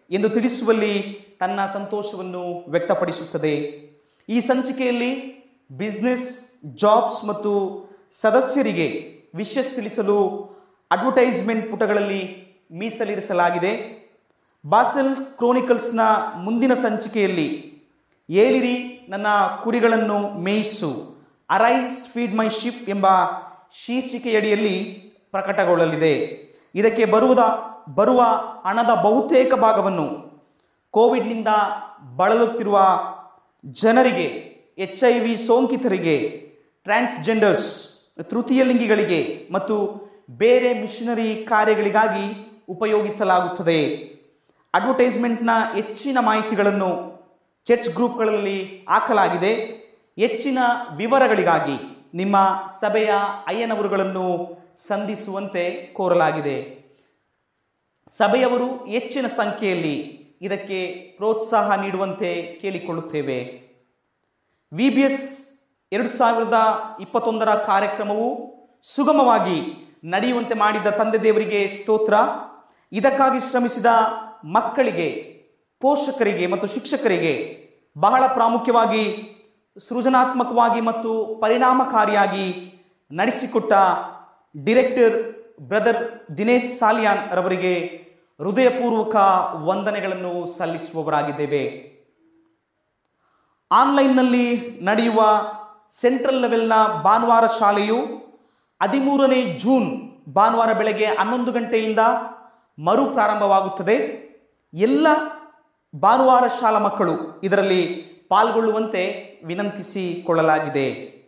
S1: ಎಂದು ತಿಳಿಸುವಲ್ಲಿ ತನ್ನ ಸಂತೋಷವನ್ನು ವ್ಯಕ್ತಪಡಿಸುತ್ತದೆ ಈ ಸಂಚಿಕೆಯಲ್ಲಿ ಬಿಸ್ನೆಸ್ ಜಾಬ್ಸ್ ಮತ್ತು ಸದಸ್ಯರಿಗೆ ವಿಷಸ್ ತಿಳಿಸಲು ಅಡ್ವರ್ಟೈಸ್ಮೆಂಟ್ ಪುಟಗಳಲ್ಲಿ ಮೀಸಲಿರಿಸಲಾಗಿದೆ ಬಾಸೆಲ್ ಕ್ರೋನಿಕಲ್ಸ್ನ ಮುಂದಿನ ಸಂಚಿಕೆಯಲ್ಲಿ ಏಳಿರಿ ನನ್ನ ಕುರಿಗಳನ್ನು ಮೇಯಿಸು ಅರೈಸ್ ಫೀಡ್ ಮೈ ಶಿಪ್ ಎಂಬ ಶೀರ್ಷಿಕೆಯಡಿಯಲ್ಲಿ ಪ್ರಕಟಗೊಳ್ಳಲಿದೆ ಇದಕ್ಕೆ ಬರುವುದ ಬರುವ ಹಣದ ಬಹುತೇಕ ಭಾಗವನ್ನು ಕೋವಿಡ್ನಿಂದ ಬಳಲುತ್ತಿರುವ ಜನರಿಗೆ ಎಚ್ ಐ ವಿ ಸೋಂಕಿತರಿಗೆ ಟ್ರಾನ್ಸ್ಜೆಂಡರ್ಸ್ ತೃತೀಯ ಲಿಂಗಿಗಳಿಗೆ ಮತ್ತು ಬೇರೆ ಮಿಷನರಿ ಕಾರ್ಯಗಳಿಗಾಗಿ ಉಪಯೋಗಿಸಲಾಗುತ್ತದೆ ಅಡ್ವರ್ಟೈಸ್ಮೆಂಟ್ನ ಹೆಚ್ಚಿನ ಮಾಹಿತಿಗಳನ್ನು ಚರ್ಚ್ ಗ್ರೂಪ್ಗಳಲ್ಲಿ ಹಾಕಲಾಗಿದೆ ಹೆಚ್ಚಿನ ವಿವರಗಳಿಗಾಗಿ ನಿಮ್ಮ ಸಭೆಯ ಅಯ್ಯನವರುಗಳನ್ನು ಸಂಧಿಸುವಂತೆ ಕೋರಲಾಗಿದೆ ಸಭೆಯವರು ಹೆಚ್ಚಿನ ಸಂಖ್ಯೆಯಲ್ಲಿ ಇದಕ್ಕೆ ಪ್ರೋತ್ಸಾಹ ನೀಡುವಂತೆ ಕೇಳಿಕೊಳ್ಳುತ್ತೇವೆ ವಿ ಬಿ ಎಸ್ ಎರಡು ಸಾವಿರದ ಇಪ್ಪತ್ತೊಂದರ ಕಾರ್ಯಕ್ರಮವು ಸುಗಮವಾಗಿ ನಡೆಯುವಂತೆ ಮಾಡಿದ ತಂದೆ ದೇವರಿಗೆ ಸ್ತೋತ್ರ ಇದಕ್ಕಾಗಿ ಶ್ರಮಿಸಿದ ಮಕ್ಕಳಿಗೆ ಪೋಷಕರಿಗೆ ಮತ್ತು ಶಿಕ್ಷಕರಿಗೆ ಬಹಳ ಪ್ರಾಮುಖ್ಯವಾಗಿ ಸೃಜನಾತ್ಮಕವಾಗಿ ಮತ್ತು ಪರಿಣಾಮಕಾರಿಯಾಗಿ ನಡೆಸಿಕೊಟ್ಟ ಡಿರೆಕ್ಟರ್ ಬ್ರದರ್ ದಿನೇಶ್ ಸಾಲಿಯಾನ್ ರವರಿಗೆ ಹೃದಯಪೂರ್ವಕ ವಂದನೆಗಳನ್ನು ಸಲ್ಲಿಸುವವರಾಗಿದ್ದೇವೆ ಆನ್ಲೈನ್ನಲ್ಲಿ ನಡೆಯುವ ಸೆಂಟ್ರಲ್ ಲೆವೆಲ್ನ ಭಾನುವಾರ ಶಾಲೆಯು ಹದಿಮೂರನೇ ಜೂನ್ ಭಾನುವಾರ ಬೆಳಗ್ಗೆ ಹನ್ನೊಂದು ಗಂಟೆಯಿಂದ ಮರು ಪ್ರಾರಂಭವಾಗುತ್ತದೆ ಎಲ್ಲ ಭಾನುವಾರ ಶಾಲಾ ಮಕ್ಕಳು ಇದರಲ್ಲಿ ಪಾಲ್ಗೊಳ್ಳುವಂತೆ ವಿನಂತಿಸಿಕೊಳ್ಳಲಾಗಿದೆ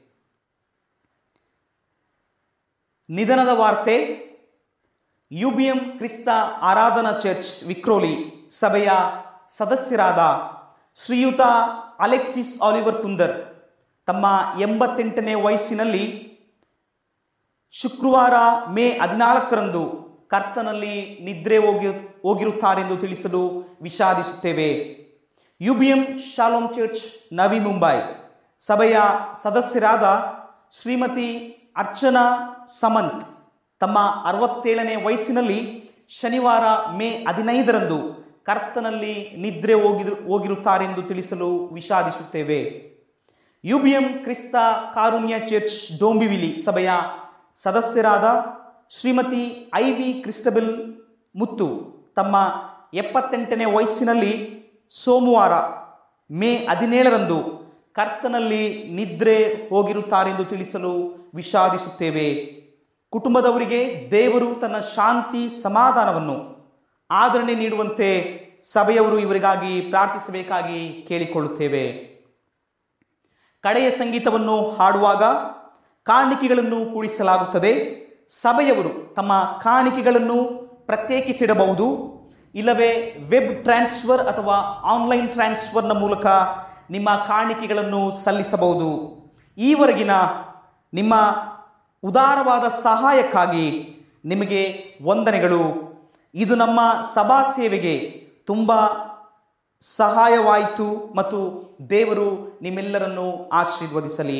S1: ನಿಧನದ ವಾರ್ತೆ ಯುಬಿಎಂ ಕ್ರಿಸ್ತ ಆರಾಧನಾ ಚರ್ಚ್ ವಿಕ್ರೋಲಿ ಸಭೆಯ ಸದಸ್ಯರಾದ ಶ್ರೀಯುತ ಅಲೆಕ್ಸಿಸ್ ಆಲಿವರ್ ಕುಂದರ್ ತಮ್ಮ ಎಂಬತ್ತೆಂಟನೇ ವಯಸ್ಸಿನಲ್ಲಿ ಶುಕ್ರವಾರ ಮೇ ಹದಿನಾಲ್ಕರಂದು ಕರ್ತನಲ್ಲಿ ನಿದ್ರೆ ಹೋಗಿ ಹೋಗಿರುತ್ತಾರೆಂದು ತಿಳಿಸಲು ವಿಷಾದಿಸುತ್ತೇವೆ UBM Shalom church Navi Mumbai ಸಭೆಯ ಸದಸ್ಯರಾದ ಶ್ರೀಮತಿ ಅರ್ಚನಾ ಸಮಂತ್ ತಮ್ಮ ಅರವತ್ತೇಳನೇ ವಯಸ್ಸಿನಲ್ಲಿ ಶನಿವಾರ ಮೇ ಹದಿನೈದರಂದು ಕರ್ತನಲ್ಲಿ ನಿದ್ರೆ ಹೋಗಿರು ಹೋಗಿರುತ್ತಾರೆಂದು ತಿಳಿಸಲು ವಿಷಾದಿಸುತ್ತೇವೆ ಯುಬಿಎಂ ಕ್ರಿಸ್ತ ಕಾರುಣ್ಯ ಚರ್ಚ್ ಡೋಂಬಿವಿಲಿ ಸಭೆಯ ಸದಸ್ಯರಾದ Shrimati I V Christabel Muthu ತಮ್ಮ ಎಪ್ಪತ್ತೆಂಟನೇ ವಯಸ್ಸಿನಲ್ಲಿ ಸೋಮವಾರ ಮೇ ಹದಿನೇಳರಂದು ಕರ್ತನಲ್ಲಿ ನಿದ್ರೆ ಹೋಗಿರುತ್ತಾರೆಂದು ತಿಳಿಸಲು ವಿಷಾದಿಸುತ್ತೇವೆ ಕುಟುಂಬದವರಿಗೆ ದೇವರು ತನ್ನ ಶಾಂತಿ ಸಮಾಧಾನವನ್ನು ಆದರಣೆ ನೀಡುವಂತೆ ಸಭೆಯವರು ಇವರಿಗಾಗಿ ಪ್ರಾರ್ಥಿಸಬೇಕಾಗಿ ಕೇಳಿಕೊಳ್ಳುತ್ತೇವೆ ಕಡೆಯ ಸಂಗೀತವನ್ನು ಹಾಡುವಾಗ ಕಾಣಿಕೆಗಳನ್ನು ಕೂಡಿಸಲಾಗುತ್ತದೆ ಸಭೆಯವರು ತಮ್ಮ ಕಾಣಿಕೆಗಳನ್ನು ಪ್ರತ್ಯೇಕಿಸಿಡಬಹುದು ಇಲ್ಲವೇ ವೆಬ್ ಟ್ರಾನ್ಸ್ಫರ್ ಅಥವಾ ಆನ್ಲೈನ್ ಟ್ರಾನ್ಸ್ಫರ್ನ ಮೂಲಕ ನಿಮ್ಮ ಕಾಣಿಕೆಗಳನ್ನು ಸಲ್ಲಿಸಬಹುದು ಈವರೆಗಿನ ನಿಮ್ಮ ಉದಾರವಾದ ಸಹಾಯಕ್ಕಾಗಿ ನಿಮಗೆ ವಂದನೆಗಳು ಇದು ನಮ್ಮ ಸಭಾ ಸೇವೆಗೆ ತುಂಬ ಸಹಾಯವಾಯಿತು ಮತ್ತು ದೇವರು ನಿಮ್ಮೆಲ್ಲರನ್ನು ಆಶೀರ್ವದಿಸಲಿ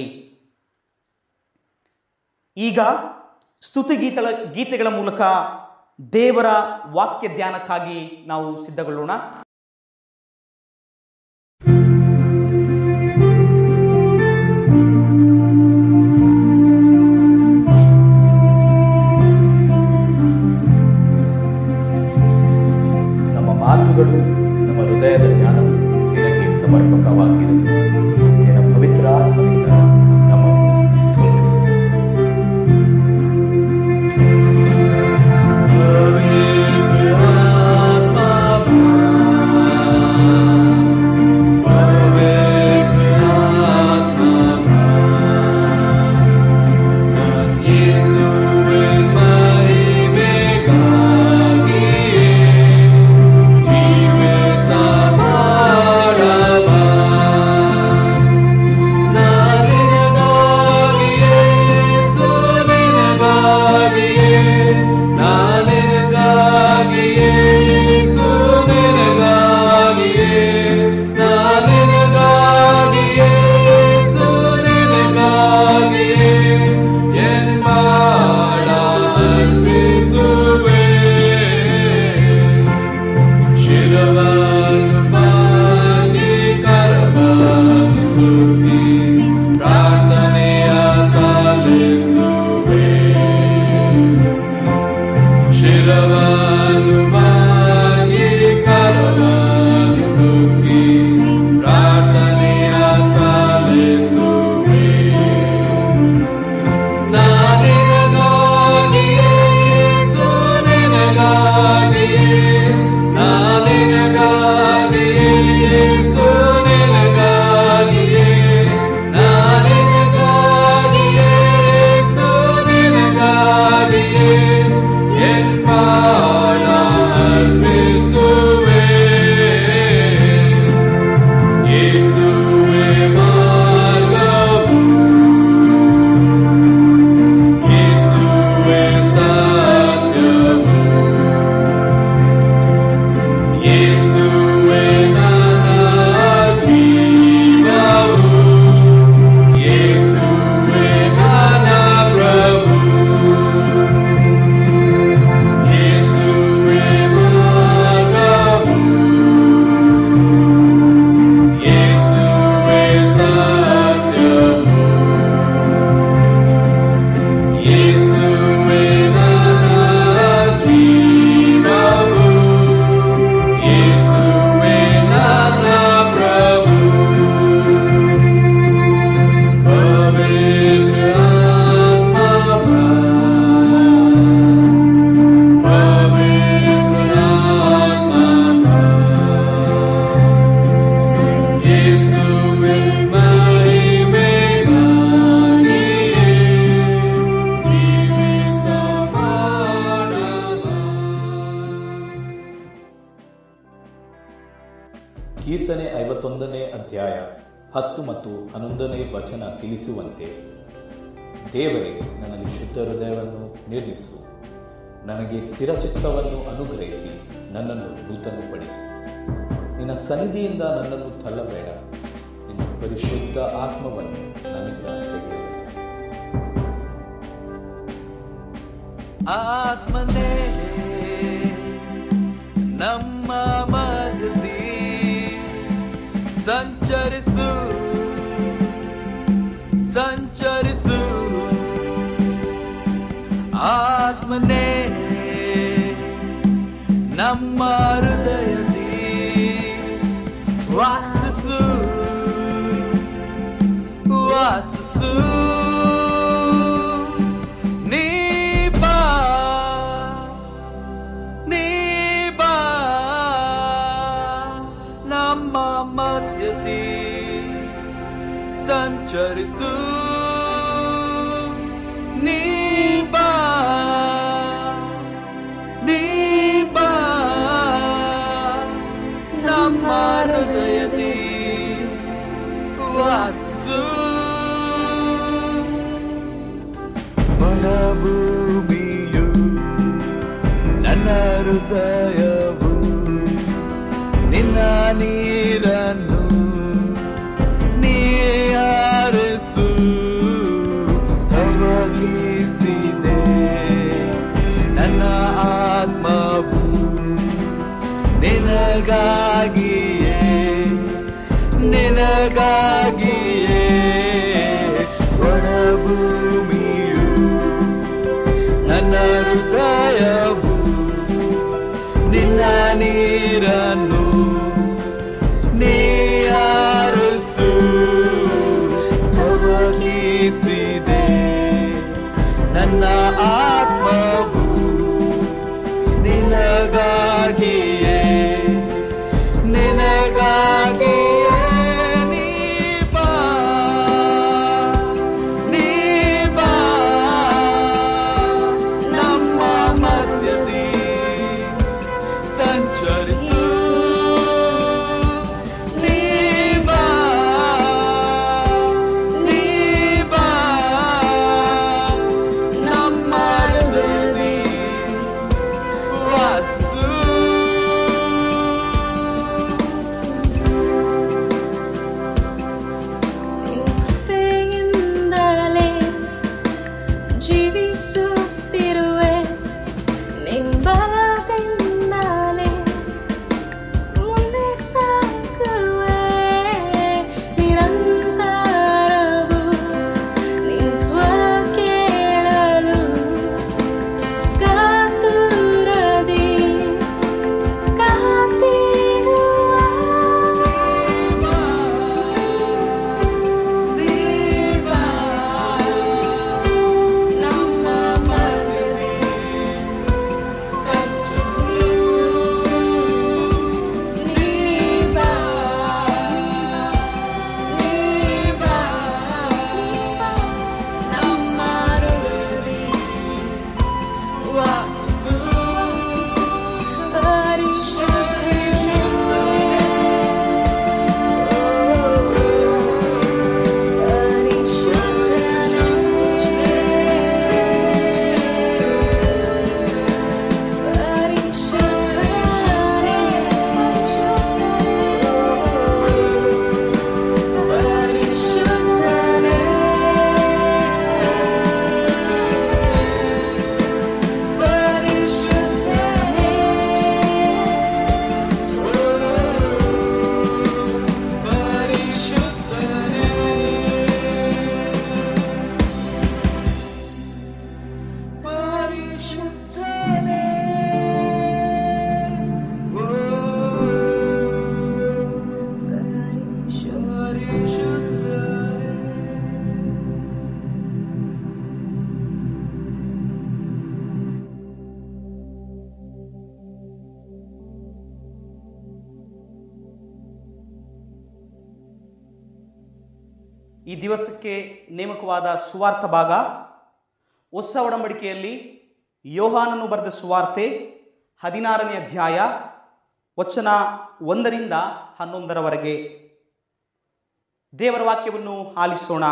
S1: ಈಗ ಸ್ತುತಿಗೀತಗಳ ಗೀತೆಗಳ ಮೂಲಕ ದೇವರ ವಾಕ್ಯ ಧ್ಯಾನಕ್ಕಾಗಿ ನಾವು ಸಿದ್ಧಗೊಳ್ಳೋಣ
S5: ನಮ್ಮ ಮಾತುಗಳು ನಮ್ಮ ಹೃದಯದ ಜ್ಞಾನವು ನಿನಗೆ ಸಮರ್ಪಕವಾಗಿರಲಿ ನಿನ್ನ ಪವಿತ್ರ ಆತ್ಮದಿಂದ ನಮ್ಮನ್ನು ತುಂಬಿಸು.
S2: ಜೀವ ಸಮಾರಭ
S5: ಐವತ್ತೊಂದನೇ ಅಧ್ಯಾಯ ಹತ್ತು ಮತ್ತು ಹನ್ನೊಂದನೇ ವಚನ ತಿಳಿಸುವಂತೆ ದೇವರೇ ನನ್ನಲ್ಲಿ ಶುದ್ಧ ಹೃದಯವನ್ನು ನಿರ್ಮಿಸು ನನಗೆ ಸ್ಥಿರಚಿತ್ತವನ್ನು ಅನುಗ್ರಹಿಸಿ ನನ್ನನ್ನು ನೂತನಪಡಿಸು ನಿನ್ನ ಸನ್ನಿಧಿಯಿಂದ ನನ್ನನ್ನು ತಳ್ಳಬೇಡ ನಿನ್ನ ಪರಿಶುದ್ಧ ಆತ್ಮವನ್ನು ನನ್ನಿಂದ ತೆಗೆಯಬೇಡ
S2: ಆತ್ಮನೇ ನಮ್ಮ ಮಧ್ಯದಿ ಸಂಚರಿಸು ಸಂಚರಿಸು ಆತ್ಮನೇ ನಮ್ಮ ಹೃದಯದಿ ವಾಸಿಸು ವಾಸಿಸು ನೀ ಬಾ ನೀ ಬಾ ನಮ್ಮ ಮಧ್ಯದಿ ಸಂಚರಿಸು ನೀ ಬಾ ನೀ ಬಾ ನಮ್ಮ ಹೃದಯದಿ ವಾಸು ಮನಭೂಮಿಯು ನನ್ನ ಹೃದಯವು ನಿನ್ನ ನೀರನ್ನು ನೀರಿಸು ತವಗಿಸಿದೆ ನನ್ನ ಆತ್ಮವು ನಿನಗಾಗಿಯೇ ನಿನಗಾಗಿಯೇ ಒಣಭೂಮಿಯು ನನ್ನ ಹೃದಯವು ನಿನ್ನ ನೀರನ್ನು ನೀರಿಸು ತವಗಿಸಿದೆ ನನ್ನ ಆತ್ಮವು ನಿನಗಾಗಿಯೇ ನಿನಗಾಗಿಯೇ ನೀ ಬಾ ನೀ ಬಾ ನಮ್ಮ ಮಧ್ಯದಿ ಸಂಚರಿಸು ನೀ ಬಾ ನೀ ಬಾ ನಮ್ಮ ಹೃದಯದಿ ವಾಸು
S6: ಕೃಪೆಯಿಂದಲೇ ಜೀವಿಸುತ್ತಿರುವೆ ನಿನ್ ಬಲದಿಂದಲೇ ಮುಂದೆ ಸಾಗುವೆ ನಿರಂತರವು ನಿನ್ ಸ್ವರ ಕೇಳಲು ಕಾತುರದಿ ನಮ್ಮ
S1: ಈ ದಿವಸಕ್ಕೆ ನೇಮಕವಾದ ಸುವಾರ್ಥ ಭಾಗ ಹೊಸ ಒಡಂಬಡಿಕೆಯಲ್ಲಿ ಯೋಹಾನನು ಬರೆದ ಸುವಾರ್ತೆ ಹದಿನಾರನೇ ಅಧ್ಯಾಯ ವಚನ ಒಂದರಿಂದ ಹನ್ನೊಂದರವರೆಗೆ ದೇವರ ವಾಕ್ಯವನ್ನು ಆಲಿಸೋಣ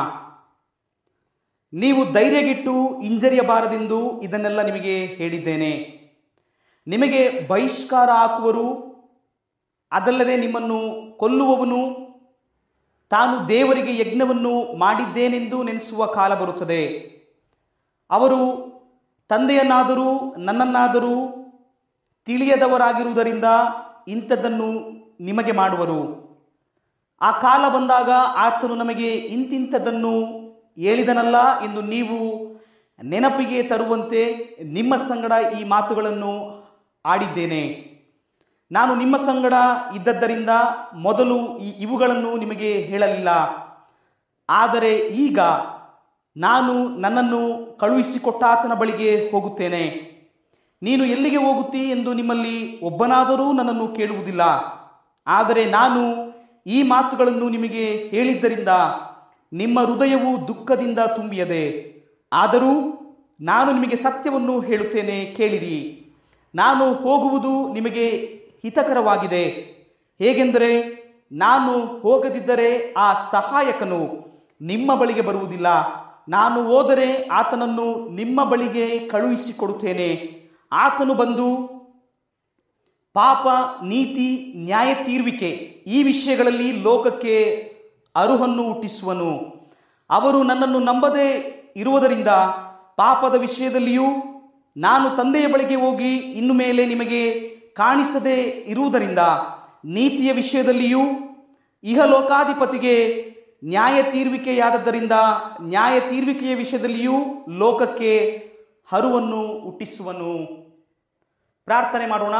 S1: ನೀವು ಧೈರ್ಯಗಿಟ್ಟು ಹಿಂಜರಿಯಬಾರದೆಂದು ಇದನ್ನೆಲ್ಲ ನಿಮಗೆ ಹೇಳಿದ್ದೇನೆ ನಿಮಗೆ ಬಹಿಷ್ಕಾರ ಹಾಕುವರು ಅದಲ್ಲದೆ ನಿಮ್ಮನ್ನು ಕೊಲ್ಲುವವನು ತಾನು ದೇವರಿಗೆ ಯಜ್ಞವನ್ನು ಮಾಡಿದ್ದೇನೆಂದು ನೆನೆಸುವ ಕಾಲ ಬರುತ್ತದೆ ಅವರು ತಂದೆಯನ್ನಾದರೂ ನನ್ನನ್ನಾದರೂ ತಿಳಿಯದವರಾಗಿರುವುದರಿಂದ ಇಂಥದ್ದನ್ನು ನಿಮಗೆ ಮಾಡುವರು ಆ ಕಾಲ ಬಂದಾಗ ಆತನು ನಮಗೆ ಇಂತಿಂಥದ್ದನ್ನು ಹೇಳಿದನಲ್ಲ ಎಂದು ನೀವು ನೆನಪಿಗೆ ತರುವಂತೆ ನಿಮ್ಮ ಸಂಗಡ ಈ ಮಾತುಗಳನ್ನು ಆಡಿದ್ದೇನೆ ನಾನು ನಿಮ್ಮ ಸಂಗಡ ಇದ್ದದ್ದರಿಂದ ಮೊದಲು ಈ ಇವುಗಳನ್ನು ನಿಮಗೆ ಹೇಳಲಿಲ್ಲ ಆದರೆ ಈಗ ನಾನು ನನ್ನನ್ನು ಕಳುಹಿಸಿಕೊಟ್ಟಾತನ ಬಳಿಗೆ ಹೋಗುತ್ತೇನೆ ನೀನು ಎಲ್ಲಿಗೆ ಹೋಗುತ್ತೀ ಎಂದು ನಿಮ್ಮಲ್ಲಿ ಒಬ್ಬನಾದರೂ ನನ್ನನ್ನು ಕೇಳುವುದಿಲ್ಲ ಆದರೆ ನಾನು ಈ ಮಾತುಗಳನ್ನು ನಿಮಗೆ ಹೇಳಿದ್ದರಿಂದ ನಿಮ್ಮ ಹೃದಯವು ದುಃಖದಿಂದ ತುಂಬಿಯದೆ ಆದರೂ ನಾನು ನಿಮಗೆ ಸತ್ಯವನ್ನು ಹೇಳುತ್ತೇನೆ ಕೇಳಿರಿ ನಾನು ಹೋಗುವುದು ನಿಮಗೆ ಹಿತಕರವಾಗಿದೆ ಹೇಗೆಂದರೆ ನಾನು ಹೋಗದಿದ್ದರೆ ಆ ಸಹಾಯಕನು ನಿಮ್ಮ ಬಳಿಗೆ ಬರುವುದಿಲ್ಲ ನಾನು ಹೋದರೆ ಆತನನ್ನು ನಿಮ್ಮ ಬಳಿಗೆ ಕಳುಹಿಸಿಕೊಡುತ್ತೇನೆ ಆತನು ಬಂದು ಪಾಪ ನೀತಿ ನ್ಯಾಯ ತೀರ್ವಿಕೆ ಈ ವಿಷಯಗಳಲ್ಲಿ ಲೋಕಕ್ಕೆ ಅರುಹನ್ನು ಹುಟ್ಟಿಸುವನು ಅವರು ನನ್ನನ್ನು ನಂಬದೇ ಇರುವುದರಿಂದ ಪಾಪದ ವಿಷಯದಲ್ಲಿಯೂ ನಾನು ತಂದೆಯ ಬಳಿಗೆ ಹೋಗಿ ಇನ್ನು ಮೇಲೆ ನಿಮಗೆ ಕಾಣಿಸದೇ ಇರುವುದರಿಂದ ನೀತಿಯ ವಿಷಯದಲ್ಲಿಯೂ ಇಹಲೋಕಾಧಿಪತಿಗೆ ನ್ಯಾಯ ತೀರ್ವಿಕೆಯಾದದ್ದರಿಂದ ನ್ಯಾಯ ತೀರ್ವಿಕೆಯ ವಿಷಯದಲ್ಲಿಯೂ ಲೋಕಕ್ಕೆ ಹರುವನ್ನು ಹುಟ್ಟಿಸುವನು ಪ್ರಾರ್ಥನೆ ಮಾಡೋಣ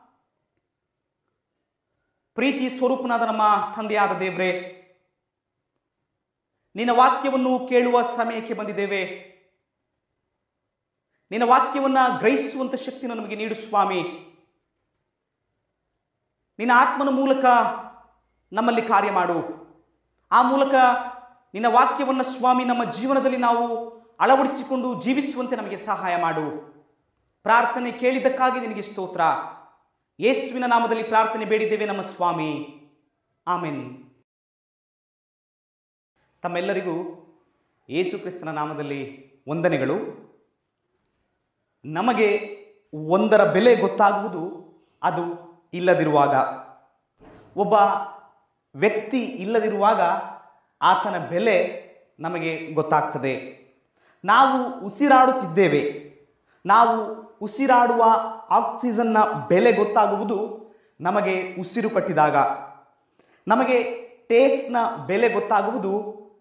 S1: ಪ್ರೀತಿ ಸ್ವರೂಪನಾದ ನಮ್ಮ ತಂದೆಯಾದ ದೇವ್ರೆ ನಿನ್ನ ವಾಕ್ಯವನ್ನು ಕೇಳುವ ಸಮಯಕ್ಕೆ ಬಂದಿದ್ದೇವೆ ನಿನ್ನ ವಾಕ್ಯವನ್ನ ಗ್ರಹಿಸುವಂತ ಶಕ್ತಿಯನ್ನು ನಮಗೆ ನೀಡು ಸ್ವಾಮಿ ನಿನ್ನ ಆತ್ಮನ ಮೂಲಕ ನಮ್ಮಲ್ಲಿ ಕಾರ್ಯ ಮಾಡು ಆ ಮೂಲಕ ನಿನ್ನ ವಾಕ್ಯವನ್ನು ಸ್ವಾಮಿ ನಮ್ಮ ಜೀವನದಲ್ಲಿ ನಾವು ಅಳವಡಿಸಿಕೊಂಡು ಜೀವಿಸುವಂತೆ ನಮಗೆ ಸಹಾಯ ಮಾಡು ಪ್ರಾರ್ಥನೆ ಕೇಳಿದ್ದಕ್ಕಾಗಿ ನಿನಗೆ ಸ್ತೋತ್ರ ಯೇಸುವಿನ ನಾಮದಲ್ಲಿ ಪ್ರಾರ್ಥನೆ ಬೇಡಿದ್ದೇವೆ ನಮ್ಮ ಸ್ವಾಮಿ ಆಮೆನ್ ತಮ್ಮೆಲ್ಲರಿಗೂ ಯೇಸು ಕ್ರಿಸ್ತನ ನಾಮದಲ್ಲಿ ವಂದನೆಗಳು ನಮಗೆ ಒಂದರ ಬೆಲೆ ಗೊತ್ತಾಗುವುದು ಅದು ಇಲ್ಲದಿರುವಾಗ ಒಬ್ಬ ವ್ಯಕ್ತಿ ಇಲ್ಲದಿರುವಾಗ ಆತನ ಬೆಲೆ ನಮಗೆ ಗೊತ್ತಾಗ್ತದೆ ನಾವು ಉಸಿರಾಡುತ್ತಿದ್ದೇವೆ ನಾವು ಉಸಿರಾಡುವ ಆಕ್ಸಿಜನ್ನ ಬೆಲೆ ಗೊತ್ತಾಗುವುದು ನಮಗೆ ಉಸಿರು ಕಟ್ಟಿದಾಗ ನಮಗೆ ಟೇಸ್ಟ್ನ ಬೆಲೆ ಗೊತ್ತಾಗುವುದು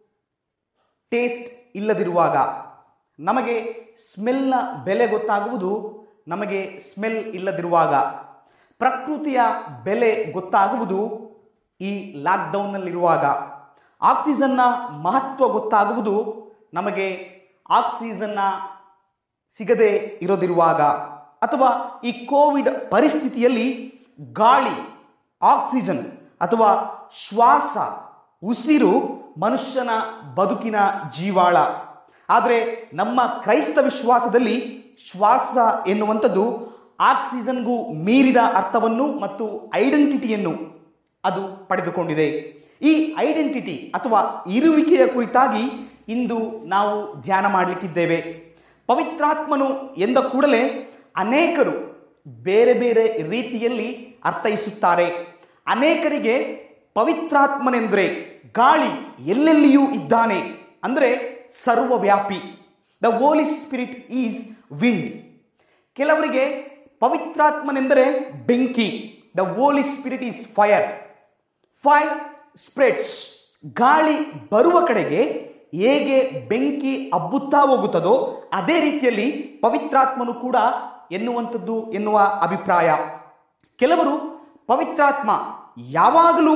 S1: ಟೇಸ್ಟ್ ಇಲ್ಲದಿರುವಾಗ ನಮಗೆ ಸ್ಮೆಲ್ನ ಬೆಲೆ ಗೊತ್ತಾಗುವುದು ನಮಗೆ ಸ್ಮೆಲ್ ಇಲ್ಲದಿರುವಾಗ ಪ್ರಕೃತಿಯ ಬೆಲೆ ಗೊತ್ತಾಗುವುದು ಈ ಲಾಕ್ಡೌನ್ನಲ್ಲಿರುವಾಗ ಆಕ್ಸಿಜನ್ನ ಮಹತ್ವ ಗೊತ್ತಾಗುವುದು ನಮಗೆ ಆಕ್ಸಿಜನ್ನ ಸಿಗದೆ ಇರೋದಿರುವಾಗ ಅಥವಾ ಈ ಕೋವಿಡ್ ಪರಿಸ್ಥಿತಿಯಲ್ಲಿ ಗಾಳಿ ಆಕ್ಸಿಜನ್ ಅಥವಾ ಶ್ವಾಸ ಉಸಿರು ಮನುಷ್ಯನ ಬದುಕಿನ ಜೀವಾಳ ಆದರೆ ನಮ್ಮ ಕ್ರೈಸ್ತ ವಿಶ್ವಾಸದಲ್ಲಿ ಶ್ವಾಸ ಎನ್ನುವಂಥದ್ದು ಆಕ್ಸಿಜನ್ಗೂ ಮೀರಿದ ಅರ್ಥವನ್ನು ಮತ್ತು ಐಡೆಂಟಿಟಿಯನ್ನು ಅದು ಪಡೆದುಕೊಂಡಿದೆ ಈ ಐಡೆಂಟಿಟಿ ಅಥವಾ ಇರುವಿಕೆಯ ಕುರಿತಾಗಿ ಇಂದು ನಾವು ಧ್ಯಾನ ಮಾಡಲಿಕ್ಕಿದ್ದೇವೆ ಪವಿತ್ರಾತ್ಮನು ಎಂದ ಕೂಡಲೇ ಅನೇಕರು ಬೇರೆ ಬೇರೆ ರೀತಿಯಲ್ಲಿ ಅರ್ಥೈಸುತ್ತಾರೆ ಅನೇಕರಿಗೆ ಪವಿತ್ರಾತ್ಮನೆಂದರೆ ಗಾಳಿ ಎಲ್ಲೆಲ್ಲಿಯೂ ಇದ್ದಾನೆ ಅಂದರೆ ಸರ್ವವ್ಯಾಪಿ the holy spirit is wind ಕೆಲವರಿಗೆ ಪವಿತ್ರಾತ್ಮನೆಂದರೆ ಬೆಂಕಿ the holy spirit is fire fire spreads ಗಾಳಿ ಬರುವ ಕಡೆಗೆ ಹೇಗೆ ಬೆಂಕಿ ಹಬ್ಬುತ್ತಾ ಹೋಗುತ್ತದೋ ಅದೇ ರೀತಿಯಲ್ಲಿ ಪವಿತ್ರಾತ್ಮನು ಕೂಡ ಎನ್ನುವಂಥದ್ದು ಎನ್ನುವ ಅಭಿಪ್ರಾಯ ಕೆಲವರು ಪವಿತ್ರಾತ್ಮ ಯಾವಾಗಲೂ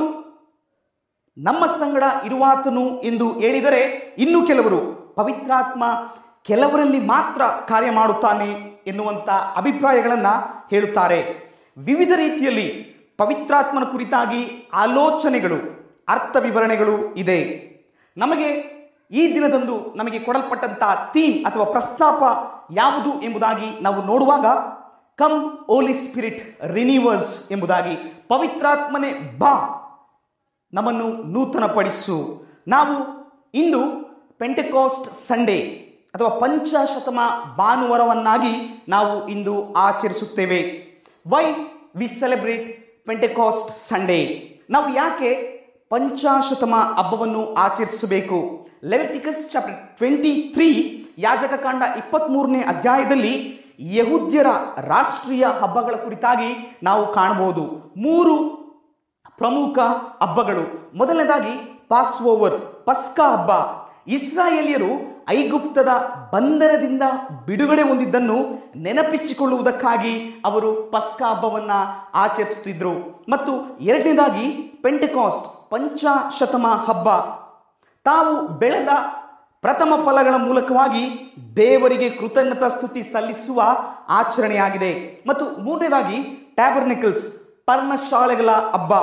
S1: ನಮ್ಮ ಸಂಗಡ ಇರುವಾತನು ಎಂದು ಹೇಳಿದರೆ ಇನ್ನು ಕೆಲವರು ಪವಿತ್ರಾತ್ಮ ಕೆಲವರಲ್ಲಿ ಮಾತ್ರ ಕಾರ್ಯ ಮಾಡುತ್ತಾನೆ ಎನ್ನುವಂಥ ಅಭಿಪ್ರಾಯಗಳನ್ನು ಹೇಳುತ್ತಾರೆ ವಿವಿಧ ರೀತಿಯಲ್ಲಿ ಪವಿತ್ರಾತ್ಮನ ಕುರಿತಾಗಿ ಆಲೋಚನೆಗಳು ಅರ್ಥ ವಿವರಣೆಗಳು ಇದೆ ನಮಗೆ ಈ ದಿನದಂದು ನಮಗೆ ಕೊಡಲ್ಪಟ್ಟಂತಹ ಥೀಮ್ ಅಥವಾ ಪ್ರಸ್ತಾಪ ಯಾವುದು ಎಂಬುದಾಗಿ ನಾವು ನೋಡುವಾಗ ಕಮ್ ಓಲಿ ಸ್ಪಿರಿಟ್ ರಿನಿವರ್ಸ್ ಎಂಬುದಾಗಿ ಪವಿತ್ರಾತ್ಮನೆ ಬಾ ನಮ್ಮನ್ನು ನೂತನಪಡಿಸು ನಾವು ಇಂದು ಪೆಂಟೆಕಾಸ್ಟ್ ಸಂಡೇ ಅಥವಾ ಪಂಚಶತಮ ಭಾನುವಾರವನ್ನಾಗಿ ನಾವು ಇಂದು ಆಚರಿಸುತ್ತೇವೆ why we celebrate Pentecost Sunday ನಾವು ಯಾಕೆ ಪಂಚಾಶತಮ ಹಬ್ಬವನ್ನು ಆಚರಿಸಬೇಕು ಲೆವೆಟಿಕಸ್ ಚಾಪ್ಟರ್ ಟ್ವೆಂಟಿ ತ್ರೀ ಯಾಜಕ ಕಾಂಡ ಇಪ್ಪತ್ತ್ಮೂರನೇ ಅಧ್ಯಾಯದಲ್ಲಿ ಯಹುದ್ಯರ ರಾಷ್ಟ್ರೀಯ ಹಬ್ಬಗಳ ಕುರಿತಾಗಿ ನಾವು ಕಾಣಬಹುದು ಮೂರು ಪ್ರಮುಖ ಹಬ್ಬಗಳು ಮೊದಲನೇದಾಗಿ ಪಾಸ್ ಓವರ್ ಪಸ್ಕಾ ಹಬ್ಬ ಇಸ್ರಾಯೇಲಿಯರು ಐಗುಪ್ತದ ಬಂಧನದಿಂದ ಬಿಡುಗಡೆ ಹೊಂದಿದ್ದನ್ನು ನೆನಪಿಸಿಕೊಳ್ಳುವುದಕ್ಕಾಗಿ ಅವರು ಪಸ್ಕಾ ಹಬ್ಬವನ್ನ ಆಚರಿಸುತ್ತಿದ್ದರು ಮತ್ತು ಎರಡನೇದಾಗಿ ಪೆಂಟೆಕಾಸ್ಟ್ ಪಂಚಶತಮ ಹಬ್ಬ ತಾವು ಬೆಳೆದ ಪ್ರಥಮ ಫಲಗಳ ಮೂಲಕವಾಗಿ ದೇವರಿಗೆ ಕೃತಜ್ಞತಾ ಸ್ತುತಿ ಸಲ್ಲಿಸುವ ಆಚರಣೆಯಾಗಿದೆ ಮತ್ತು ಮೂರನೇದಾಗಿ ಟ್ಯಾಬರ್ನಿಕಲ್ಸ್ ಪರ್ಣಶಾಲೆಗಳ ಹಬ್ಬ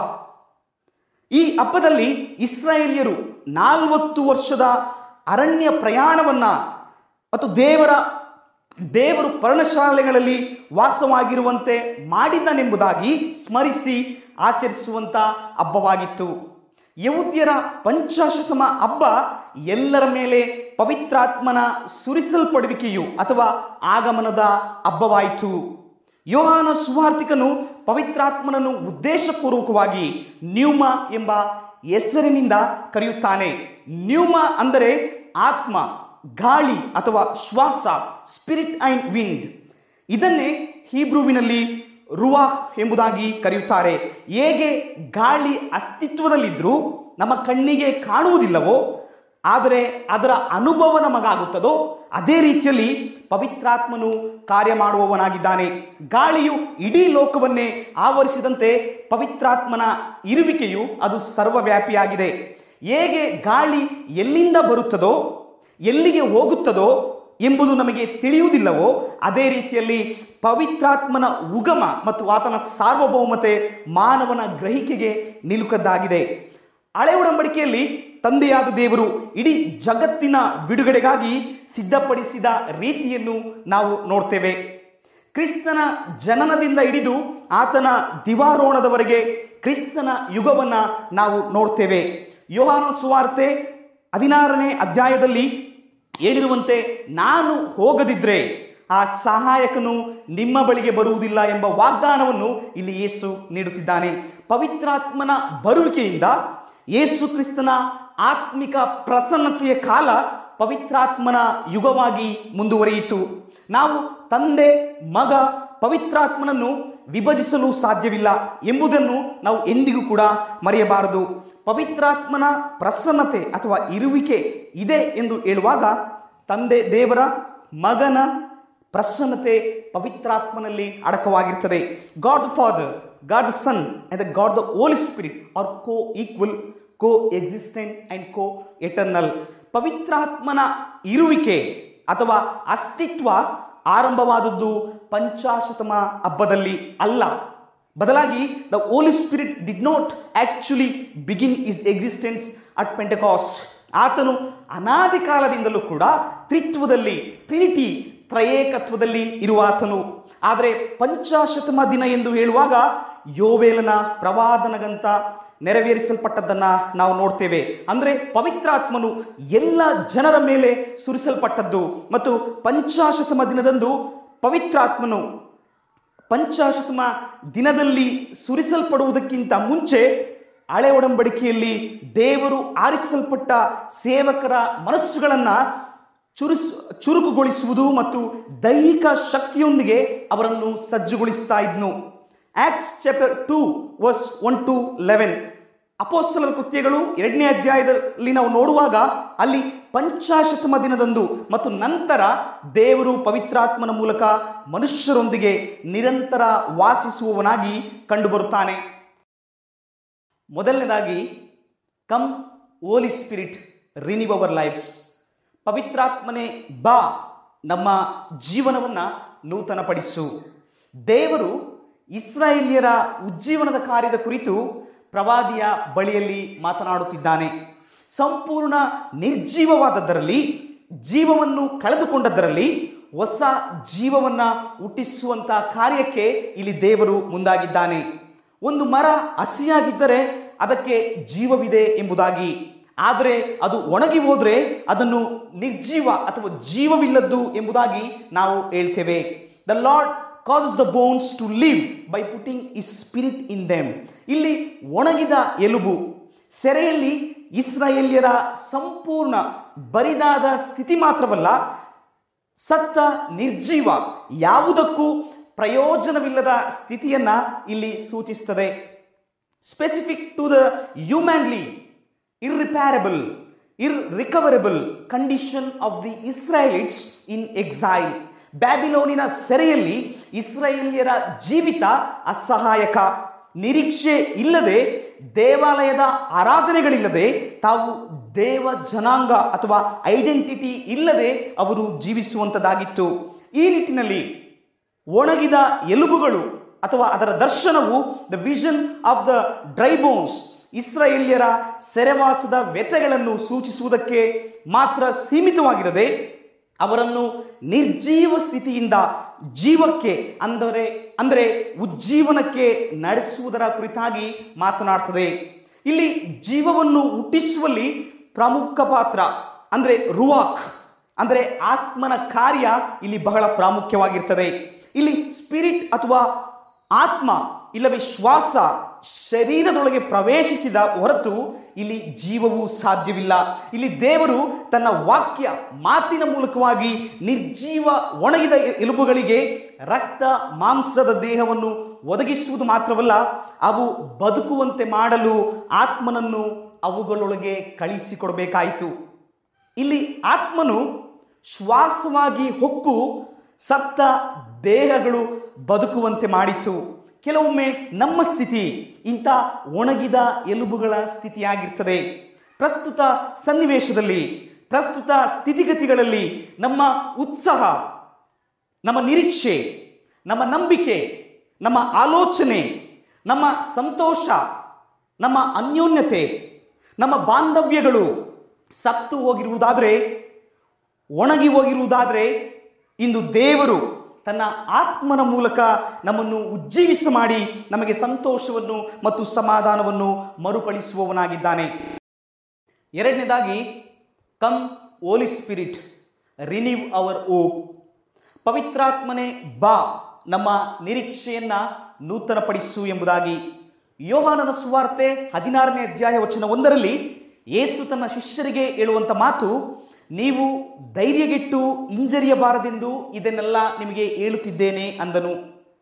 S1: ಈ ಹಬ್ಬದಲ್ಲಿ ಇಸ್ರಾಯೇಲಿಯರು ನಾಲ್ವತ್ತು ವರ್ಷದ ಅರಣ್ಯ ಪ್ರಯಾಣವನ್ನ ಮತ್ತು ದೇವರ ದೇವರು ಪರ್ಣಶಾಲೆಗಳಲ್ಲಿ ವಾಸವಾಗಿರುವಂತೆ ಮಾಡಿದನೆಂಬುದಾಗಿ ಸ್ಮರಿಸಿ ಆಚರಿಸುವಂತ ಹಬ್ಬವಾಗಿತ್ತು ಯಹೂದ್ಯರ ಪಂಚಾಶತಮ ಹಬ್ಬ ಎಲ್ಲರ ಮೇಲೆ ಪವಿತ್ರಾತ್ಮನ ಸುರಿಸಲ್ಪಡುವಿಕೆಯು ಅಥವಾ ಆಗಮನದ ಹಬ್ಬವಾಯಿತು ಯೋಹಾನ ಸುವಾರ್ತಿಕನು ಪವಿತ್ರಾತ್ಮನನ್ನು ಉದ್ದೇಶಪೂರ್ವಕವಾಗಿ ನ್ಯೂಮ ಎಂಬ ಹೆಸರಿನಿಂದ ಕರೆಯುತ್ತಾನೆ ನ್ಯೂಮ ಅಂದರೆ ಆತ್ಮ ಗಾಳಿ ಅಥವಾ ಶ್ವಾಸ ಸ್ಪಿರಿಟ್ ಅಂಡ್ ವಿಂಡ್ ಇದನ್ನೇ ಹೀಬ್ರುವಿನಲ್ಲಿ ರುವಾಹ್ ಎಂಬುದಾಗಿ ಕರೆಯುತ್ತಾರೆ ಹೇಗೆ ಗಾಳಿ ಅಸ್ತಿತ್ವದಲ್ಲಿದ್ದರೂ ನಮ್ಮ ಕಣ್ಣಿಗೆ ಕಾಣುವುದಿಲ್ಲವೋ ಆದರೆ ಅದರ ಅನುಭವ ನಮಗಾಗುತ್ತದೋ ಅದೇ ರೀತಿಯಲ್ಲಿ ಪವಿತ್ರಾತ್ಮನು ಕಾರ್ಯ ಮಾಡುವವನಾಗಿದ್ದಾನೆ ಗಾಳಿಯು ಇಡೀ ಲೋಕವನ್ನೇ ಆವರಿಸಿದಂತೆ ಪವಿತ್ರಾತ್ಮನ ಇರುವಿಕೆಯು ಅದು ಸರ್ವವ್ಯಾಪಿಯಾಗಿದೆ ಹೇಗೆ ಗಾಳಿ ಎಲ್ಲಿಂದ ಬರುತ್ತದೋ ಎಲ್ಲಿಗೆ ಹೋಗುತ್ತದೋ ಎಂಬುದು ನಮಗೆ ತಿಳಿಯುವುದಿಲ್ಲವೋ ಅದೇ ರೀತಿಯಲ್ಲಿ ಪವಿತ್ರಾತ್ಮನ ಉಗಮ ಮತ್ತು ಆತನ ಸಾರ್ವಭೌಮತೆ ಮಾನವನ ಗ್ರಹಿಕೆಗೆ ನಿಲುಕದ್ದಾಗಿದೆ ಹಳೆ ಒಡಂಬಡಿಕೆಯಲ್ಲಿ ತಂದೆಯಾದ ದೇವರು ಇಡೀ ಜಗತ್ತಿನ ಬಿಡುಗಡೆಗಾಗಿ ಸಿದ್ಧಪಡಿಸಿದ ರೀತಿಯನ್ನು ನಾವು ನೋಡ್ತೇವೆ ಕ್ರಿಸ್ತನ ಜನನದಿಂದ ಹಿಡಿದು ಆತನ ದಿವಾರೋಣದವರೆಗೆ ಕ್ರಿಸ್ತನ ಯುಗವನ್ನ ನಾವು ನೋಡ್ತೇವೆ ಯೋಹಾನ ಸುವಾರ್ತೆ ಹದಿನಾರನೇ ಅಧ್ಯಾಯದಲ್ಲಿ ಹೇಳಿರುವಂತೆ ನಾನು ಹೋಗದಿದ್ರೆ ಆ ಸಹಾಯಕನು ನಿಮ್ಮ ಬಳಿಗೆ ಬರುವುದಿಲ್ಲ ಎಂಬ ವಾಗ್ದಾನವನ್ನು ಇಲ್ಲಿ ಯೇಸು ನೀಡುತ್ತಿದ್ದಾನೆ ಪವಿತ್ರಾತ್ಮನ ಬರುವಿಕೆಯಿಂದ ಯೇಸು ಕ್ರಿಸ್ತನ ಆತ್ಮಿಕ ಪ್ರಸನ್ನತೆಯ ಕಾಲ ಪವಿತ್ರಾತ್ಮನ ಯುಗವಾಗಿ ಮುಂದುವರಿಯಿತು ನಾವು ತಂದೆ ಮಗ ಪವಿತ್ರಾತ್ಮನನ್ನು ವಿಭಜಿಸಲು ಸಾಧ್ಯವಿಲ್ಲ ಎಂಬುದನ್ನು ನಾವು ಎಂದಿಗೂ ಕೂಡ ಮರೆಯಬಾರದು ಪವಿತ್ರಾತ್ಮನ ಪ್ರಸನ್ನತೆ ಅಥವಾ ಇರುವಿಕೆ ಇದೆ ಎಂದು ಹೇಳುವಾಗ ತಂದೆ ದೇವರ ಮಗನ ಪ್ರಸನ್ನತೆ ಪವಿತ್ರಾತ್ಮನಲ್ಲಿ ಅಡಕವಾಗಿರ್ತದೆ God the Father God the Son and the God the holy spirit are co equal co existent and co eternal ಪವಿತ್ರಾತ್ಮನ ಇರುವಿಕೆ ಅಥವಾ ಅಸ್ತಿತ್ವ ಆರಂಭವಾದದ್ದು ಪಂಚಾಶತಮ ಹಬ್ಬದಲ್ಲಿ ಅಲ್ಲ ಬದಲಾಗಿ the holy spirit did not actually begin its existence at Pentecost ಆತನು ಅನಾದಿ ಕಾಲದಿಂದಲೂ ಕೂಡ ತ್ರಿತ್ವದಲ್ಲಿ ಟ್ರಿನಿಟಿ ತ್ರಯೇಕತ್ವದಲ್ಲಿ ಇರುವ ಆತನು ಆದರೆ ಪಂಚಾಶತಮ ದಿನ ಎಂದು ಹೇಳುವಾಗ ಯೋವೇಲನ ಪ್ರವಾದನಗಂತ ನೆರವೇರಿಸಲ್ಪಟ್ಟದ್ದನ್ನ ನಾವು ನೋಡ್ತೇವೆ ಅಂದ್ರೆ ಪವಿತ್ರಾತ್ಮನು ಎಲ್ಲ ಜನರ ಮೇಲೆ ಸುರಿಸಲ್ಪಟ್ಟದ್ದು ಮತ್ತು ಪಂಚಾಶತಮ ದಿನದಂದು ಪವಿತ್ರಾತ್ಮನು ಪಂಚಾಶತಮ ದಿನದಲ್ಲಿ ಸುರಿಸಲ್ಪಡುವುದಕ್ಕಿಂತ ಮುಂಚೆ ಹಳೆ ಒಡಂಬಡಿಕೆಯಲ್ಲಿ ದೇವರು ಆರಿಸಲ್ಪಟ್ಟ ಸೇವಕರ ಮನಸ್ಸುಗಳನ್ನು ಚುರುಸ್ ಚುರುಕುಗೊಳಿಸುವುದು ಮತ್ತು ದೈಹಿಕ ಶಕ್ತಿಯೊಂದಿಗೆ ಅವರನ್ನು ಸಜ್ಜುಗೊಳಿಸ್ತಾ ಇದ್ನು Acts chapter two verse one to eleven ಅಪೋಸ್ತಲರ ಕೃತ್ಯಗಳು ಎರಡನೇ ಅಧ್ಯಾಯದಲ್ಲಿ ನಾವು ನೋಡುವಾಗ ಅಲ್ಲಿ ಪಂಚಾಶತಮ ದಿನದಂದು ಮತ್ತು ನಂತರ ದೇವರು ಪವಿತ್ರಾತ್ಮನ ಮೂಲಕ ಮನುಷ್ಯರೊಂದಿಗೆ ನಿರಂತರ ವಾಸಿಸುವವನಾಗಿ ಕಂಡುಬರುತ್ತಾನೆ ಮೊದಲನೇದಾಗಿ come holy spirit renew our lives ಪವಿತ್ರಾತ್ಮನೆ ಬಾ ನಮ್ಮ ಜೀವನವನ್ನು ನೂತನಪಡಿಸು ದೇವರು ಇಸ್ರಾಯೇಲಿಯರ ಉಜ್ಜೀವನದ ಕಾರ್ಯದ ಕುರಿತು ಪ್ರವಾದಿಯ ಬಳಿಯಲ್ಲಿ ಮಾತನಾಡುತ್ತಿದ್ದಾನೆ ಸಂಪೂರ್ಣ ನಿರ್ಜೀವವಾದದ್ದರಲ್ಲಿ ಜೀವವನ್ನು ಕಳೆದುಕೊಂಡದ್ದರಲ್ಲಿ ಹೊಸ ಜೀವವನ್ನ ಹುಟ್ಟಿಸುವಂತ ಕಾರ್ಯಕ್ಕೆ ಇಲ್ಲಿ ದೇವರು ಮುಂದಾಗಿದ್ದಾನೆ ಒಂದು ಮರ ಹಸಿಯಾಗಿದ್ದರೆ ಅದಕ್ಕೆ ಜೀವವಿದೆ ಎಂಬುದಾಗಿ ಆದರೆ ಅದು ಒಣಗಿ ಹೋದ್ರೆ ಅದನ್ನು ನಿರ್ಜೀವ ಅಥವಾ ಜೀವವಿಲ್ಲದ್ದು ಎಂಬುದಾಗಿ ನಾವು ಹೇಳ್ತೇವೆ the lord causes the bones to live by putting his spirit in them ಇಲ್ಲಿ ಒಣಗಿದ ಎಲುಬು ಸೆರೆಯಲ್ಲಿ ಇಸ್ರಾಯೇಲ್ಯರ ಸಂಪೂರ್ಣ ಬರಿದಾದ ಸ್ಥಿತಿ ಮಾತ್ರವಲ್ಲ ಸತ್ತ ನಿರ್ಜೀವ ಯಾವುದಕ್ಕೂ ಪ್ರಯೋಜನವಿಲ್ಲದ ಸ್ಥಿತಿಯನ್ನ ಇಲ್ಲಿ ಸೂಚಿಸ್ತದೆ specific to the humanly irreparable irrecoverable condition of the Israelites in exile ಬ್ಯಾಬಿಲೋನಿನ ಸೆರೆಯಲ್ಲಿ ಇಸ್ರಾಯೇಲ್ಯರ ಜೀವಿತ ಅಸಹಾಯಕ ನಿರೀಕ್ಷೆ ಇಲ್ಲದೆ ದೇವಾಲಯದ ಆರಾಧನೆಗಳಿಲ್ಲದೆ ತಾವು ದೇವ ಜನಾಂಗ ಅಥವಾ ಐಡೆಂಟಿಟಿ ಇಲ್ಲದೆ ಅವರು ಜೀವಿಸುವಂಥದ್ದಾಗಿತ್ತು ಈ ನಿಟ್ಟಿನಲ್ಲಿ ಒಣಗಿದ ಎಲುಬುಗಳು ಅಥವಾ ಅದರ ದರ್ಶನವು the vision of the dry bones ಇಸ್ರಾಯೇಲ್ಯರ ಸೆರೆವಾಸದ ವ್ಯಥೆಗಳನ್ನು ಸೂಚಿಸುವುದಕ್ಕೆ ಮಾತ್ರ ಸೀಮಿತವಾಗಿರದೆ ಅವರನ್ನು ನಿರ್ಜೀವ ಸ್ಥಿತಿಯಿಂದ ಜೀವಕ್ಕೆ ಅಂದರೆ ಅಂದರೆ ಉಜ್ಜೀವನಕ್ಕೆ ನಡೆಸುವುದರ ಕುರಿತಾಗಿ ಮಾತನಾಡ್ತದೆ ಇಲ್ಲಿ ಜೀವವನ್ನು ಹುಟ್ಟಿಸುವಲ್ಲಿ ಪ್ರಮುಖ ಪಾತ್ರ ಅಂದರೆ ರುವಾಕ್ ಅಂದರೆ ಆತ್ಮನ ಕಾರ್ಯ ಇಲ್ಲಿ ಬಹಳ ಪ್ರಾಮುಖ್ಯವಾಗಿರ್ತದೆ ಇಲ್ಲಿ ಸ್ಪಿರಿಟ್ ಅಥವಾ ಆತ್ಮ ಇಲ್ಲವೇ ಶ್ವಾಸ ಶರೀರದೊಳಗೆ ಪ್ರವೇಶಿಸಿದ ಹೊರತು ಇಲ್ಲಿ ಜೀವವು ಸಾಧ್ಯವಿಲ್ಲ ಇಲ್ಲಿ ದೇವರು ತನ್ನ ವಾಕ್ಯ ಮಾತಿನ ಮೂಲಕವಾಗಿ ನಿರ್ಜೀವ ಒಣಗಿದ ಎಲುಬುಗಳಿಗೆ ರಕ್ತ ಮಾಂಸದ ದೇಹವನ್ನು ಒದಗಿಸುವುದು ಮಾತ್ರವಲ್ಲ ಅವು ಬದುಕುವಂತೆ ಮಾಡಲು ಆತ್ಮನನ್ನು ಅವುಗಳೊಳಗೆ ಕಳಿಸಿಕೊಡಬೇಕಾಯಿತು ಇಲ್ಲಿ ಆತ್ಮನು ಶ್ವಾಸವಾಗಿ ಹೊಕ್ಕು ಸತ್ತ ದೇಹಗಳು ಬದುಕುವಂತೆ ಮಾಡಿತು ಕೆಲವೊಮ್ಮೆ ನಮ್ಮ ಸ್ಥಿತಿ ಇಂಥ ಒಣಗಿದ ಎಲುಬುಗಳ ಸ್ಥಿತಿಯಾಗಿರ್ತದೆ ಪ್ರಸ್ತುತ ಸನ್ನಿವೇಶದಲ್ಲಿ ಪ್ರಸ್ತುತ ಸ್ಥಿತಿಗತಿಗಳಲ್ಲಿ ನಮ್ಮ ಉತ್ಸಾಹ ನಮ್ಮ ನಿರೀಕ್ಷೆ ನಮ್ಮ ನಂಬಿಕೆ ನಮ್ಮ ಆಲೋಚನೆ ನಮ್ಮ ಸಂತೋಷ ನಮ್ಮ ಅನ್ಯೋನ್ಯತೆ ನಮ್ಮ ಬಾಂಧವ್ಯಗಳು ಸತ್ತು ಹೋಗಿರುವುದಾದರೆ ಒಣಗಿ ಹೋಗಿರುವುದಾದರೆ ಇಂದು ದೇವರು ತನ್ನ ಆತ್ಮನ ಮೂಲಕ ನಮ್ಮನ್ನು ಉಜ್ಜೀವಿಸ ಮಾಡಿ ನಮಗೆ ಸಂತೋಷವನ್ನು ಮತ್ತು ಸಮಾಧಾನವನ್ನು ಮರುಕಳಿಸುವವನಾಗಿದ್ದಾನೆ ಎರಡನೇದಾಗಿ come holy spirit renew our hope ಪವಿತ್ರಾತ್ಮನೆ ಬಾ ನಮ್ಮ ನಿರೀಕ್ಷೆಯನ್ನ ನೂತನಪಡಿಸು ಎಂಬುದಾಗಿ ಯೋಹಾನನ ಸುವಾರ್ತೆ ಹದಿನಾರನೇ ಅಧ್ಯಾಯ ವಚನ ಒಂದರಲ್ಲಿ ಯೇಸು ತನ್ನ ಶಿಷ್ಯರಿಗೆ ಹೇಳುವಂತ ಮಾತು ನೀವು ಧೈರ್ಯಗೆಟ್ಟು ಹಿಂಜರಿಯಬಾರದೆಂದು ಇದನ್ನೆಲ್ಲ ನಿಮಗೆ ಹೇಳುತ್ತಿದ್ದೇನೆ ಅಂದನು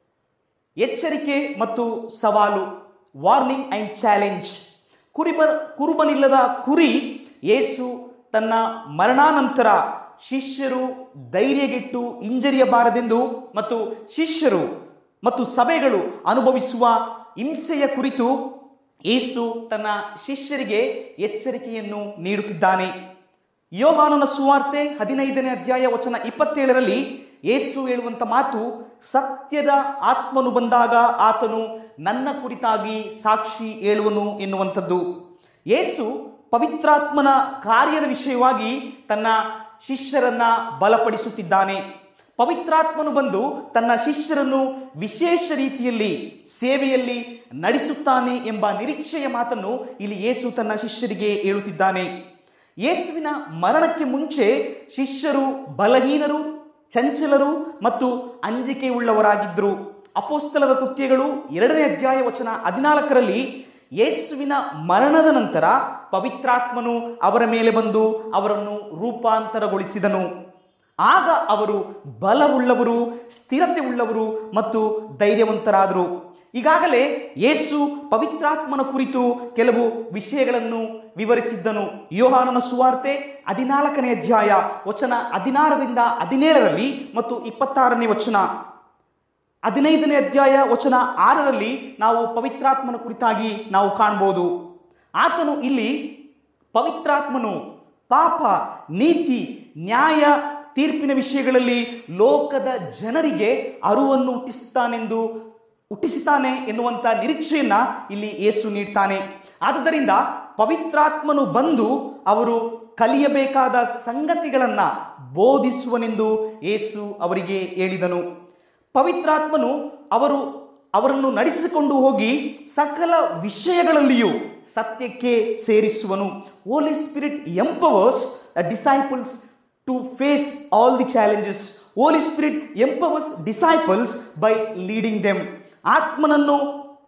S1: ಎಚ್ಚರಿಕೆ ಮತ್ತು ಸವಾಲು ವಾರ್ನಿಂಗ್ ಅಂಡ್ ಚಾಲೆಂಜ್ ಕುರಿಬ ಕುರುಬನಿಲ್ಲದ ಕುರಿ ಯೇಸು ತನ್ನ ಮರಣಾನಂತರ ಶಿಷ್ಯರು ಧೈರ್ಯಗೆಟ್ಟು ಹಿಂಜರಿಯಬಾರದೆಂದು ಮತ್ತು ಶಿಷ್ಯರು ಮತ್ತು ಸಭೆಗಳು ಅನುಭವಿಸುವ ಹಿಂಸೆಯ ಕುರಿತು ಯೇಸು ತನ್ನ ಶಿಷ್ಯರಿಗೆ ಎಚ್ಚರಿಕೆಯನ್ನು ನೀಡುತ್ತಿದ್ದಾನೆ ಯೋಹಾನನ ಸುವಾರ್ತೆ ಹದಿನೈದನೇ ಅಧ್ಯಾಯ ವಚನ ಇಪ್ಪತ್ತೇಳರಲ್ಲಿ ಯೇಸು ಹೇಳುವಂತ ಮಾತು ಸತ್ಯದ ಆತ್ಮನು ಬಂದಾಗ ಆತನು ನನ್ನ ಕುರಿತಾಗಿ ಸಾಕ್ಷಿ ಹೇಳುವನು ಎನ್ನುವಂಥದ್ದು ಯೇಸು ಪವಿತ್ರಾತ್ಮನ ಕಾರ್ಯದ ವಿಷಯವಾಗಿ ತನ್ನ ಶಿಷ್ಯರನ್ನ ಬಲಪಡಿಸುತ್ತಿದ್ದಾನೆ ಪವಿತ್ರಾತ್ಮನು ಬಂದು ತನ್ನ ಶಿಷ್ಯರನ್ನು ವಿಶೇಷ ರೀತಿಯಲ್ಲಿ ಸೇವೆಯಲ್ಲಿ ನಡೆಸುತ್ತಾನೆ ಎಂಬ ನಿರೀಕ್ಷೆಯ ಮಾತನ್ನು ಇಲ್ಲಿ ಯೇಸು ತನ್ನ ಶಿಷ್ಯರಿಗೆ ಹೇಳುತ್ತಿದ್ದಾನೆ ಯೇಸುವಿನ ಮರಣಕ್ಕೆ ಮುಂಚೆ ಶಿಷ್ಯರು ಬಲಹೀನರು ಚಂಚಲರು ಮತ್ತು ಅಂಜಿಕೆ ಉಳ್ಳವರಾಗಿದ್ದರು ಅಪೋಸ್ತಲರ ಕೃತ್ಯಗಳು ಎರಡನೇ ಅಧ್ಯಾಯ ವಚನ ಹದಿನಾಲ್ಕರಲ್ಲಿ ಯೇಸುವಿನ ಮರಣದ ನಂತರ ಪವಿತ್ರಾತ್ಮನು ಅವರ ಮೇಲೆ ಬಂದು ಅವರನ್ನು ರೂಪಾಂತರಗೊಳಿಸಿದನು ಆಗ ಅವರು ಬಲವುಳ್ಳವರು ಸ್ಥಿರತೆ ಉಳ್ಳವರು ಮತ್ತು ಧೈರ್ಯವಂತರಾದರು ಈಗಾಗಲೇ ಯೇಸು ಪವಿತ್ರಾತ್ಮನ ಕುರಿತು ಕೆಲವು ವಿಷಯಗಳನ್ನು ವಿವರಿಸಿದ್ದನು ಯೋಹಾನನ ಸುವಾರ್ತೆ ಹದಿನಾಲ್ಕನೇ ಅಧ್ಯಾಯ ವಚನ ಹದಿನಾರರಿಂದ ಹದಿನೇಳರಲ್ಲಿ ಮತ್ತು ಇಪ್ಪತ್ತಾರನೇ ವಚನ ಹದಿನೈದನೇ ಅಧ್ಯಾಯ ವಚನ ಆರರಲ್ಲಿ ನಾವು ಪವಿತ್ರಾತ್ಮನ ಕುರಿತಾಗಿ ನಾವು ಕಾಣ್ಬೋದು ಆತನು ಇಲ್ಲಿ ಪವಿತ್ರಾತ್ಮನು ಪಾಪ ನೀತಿ ನ್ಯಾಯ ತೀರ್ಪಿನ ವಿಷಯಗಳಲ್ಲಿ ಲೋಕದ ಜನರಿಗೆ ಅರುವನ್ನು ಹುಟ್ಟಿಸುತ್ತಾನೆಂದು ಹುಟ್ಟಿಸುತ್ತಾನೆ ಎನ್ನುವಂತ ನಿರೀಕ್ಷೆಯನ್ನ ಇಲ್ಲಿ ಯೇಸು ನೀಡ್ತಾನೆ ಆದುದರಿಂದ ಪವಿತ್ರಾತ್ಮನು ಬಂದು ಅವರು ಕಲಿಯಬೇಕಾದ ಸಂಗತಿಗಳನ್ನ ಬೋಧಿಸುವನೆಂದು ಯೇಸು ಅವರಿಗೆ ಹೇಳಿದನು ಪವಿತ್ರಾತ್ಮನು ಅವರು ಅವರನ್ನು ನಡೆಸಿಕೊಂಡು ಹೋಗಿ ಸಕಲ ವಿಷಯಗಳಲ್ಲಿಯೂ ಸತ್ಯಕ್ಕೆ ಸೇರಿಸುವನು holy spirit empowers the disciples to face all the challenges holy spirit empowers disciples by leading them ಆತ್ಮನನ್ನು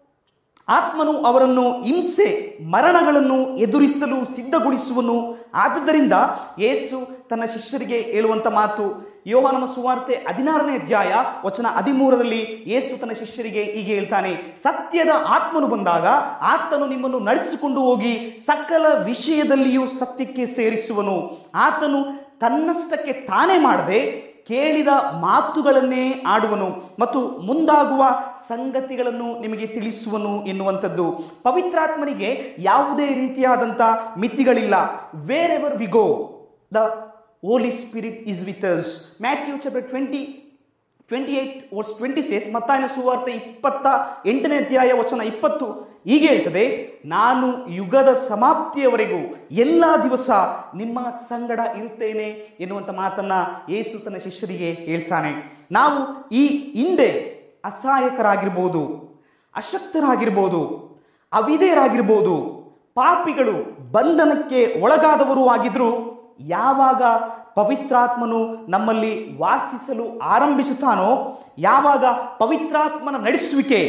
S1: ಆತ್ಮನು ಅವರನ್ನು ಹಿಂಸೆ ಮರಣಗಳನ್ನು ಎದುರಿಸಲು ಸಿದ್ಧಗೊಳಿಸುವನು ಆದುದರಿಂದ ಯೇಸು ತನ್ನ ಶಿಷ್ಯರಿಗೆ ಹೇಳುವಂತ ಮಾತು ಯೋಹಾನನ ಸುವಾರ್ತೆ ಹದಿನಾರನೇ ಅಧ್ಯಾಯ ವಚನ ಹದಿಮೂರರಲ್ಲಿ ಯೇಸು ತನ್ನ ಶಿಷ್ಯರಿಗೆ ಹೀಗೆ ಹೇಳ್ತಾನೆ ಸತ್ಯದ ಆತ್ಮನು ಬಂದಾಗ ಆತನು ನಿಮ್ಮನ್ನು ನಡೆಸಿಕೊಂಡು ಹೋಗಿ ಸಕಲ ವಿಷಯದಲ್ಲಿಯೂ ಸತ್ಯಕ್ಕೆ ಸೇರಿಸುವನು ಆತನು ತನ್ನಷ್ಟಕ್ಕೆ ತಾನೇ ಮಾಡದೆ ಕೇಳಿದ ಮಾತುಗಳನ್ನೇ ಆಡುವನು ಮತ್ತು ಮುಂದಾಗುವ ಸಂಗತಿಗಳನ್ನು ನಿಮಗೆ ತಿಳಿಸುವನು ಎನ್ನುವಂಥದ್ದು ಪವಿತ್ರಾತ್ಮನಿಗೆ ಯಾವುದೇ ರೀತಿಯಾದಂಥ ಮಿತಿಗಳಿಲ್ಲ wherever we go the holy spirit is with us Matthew chapter twenty twenty eight verse twenty says ಮತ್ತಾಯನ ಸುವಾರ್ತೆ ಇಪ್ಪತ್ತ ಎಂಟನೇ ಅಧ್ಯಾಯ ವಚನ ಇಪ್ಪತ್ತು ಹೀಗೆ ಹೇಳ್ತದೆ ನಾನು ಯುಗದ ಸಮಾಪ್ತಿಯವರೆಗೂ ಎಲ್ಲ ದಿವಸ ನಿಮ್ಮ ಸಂಗಡ ಇರುತ್ತೇನೆ ಎನ್ನುವಂಥ ಮಾತನ್ನ ಯೇಸು ತನ್ನ ಶಿಷ್ಯರಿಗೆ ಹೇಳ್ತಾನೆ ನಾವು ಈ ಹಿಂದೆ ಅಸಹಾಯಕರಾಗಿರ್ಬೋದು ಅಶಕ್ತರಾಗಿರ್ಬೋದು ಅವಿಧೇಯರಾಗಿರ್ಬೋದು ಪಾಪಿಗಳು ಬಂಧನಕ್ಕೆ ಒಳಗಾದವರು ಆಗಿದ್ರು ಯಾವಾಗ ಪವಿತ್ರಾತ್ಮನು ನಮ್ಮಲ್ಲಿ ವಾಸಿಸಲು ಆರಂಭಿಸುತ್ತಾನೋ ಯಾವಾಗ ಪವಿತ್ರಾತ್ಮನ ನಡೆಸುವಿಕೆ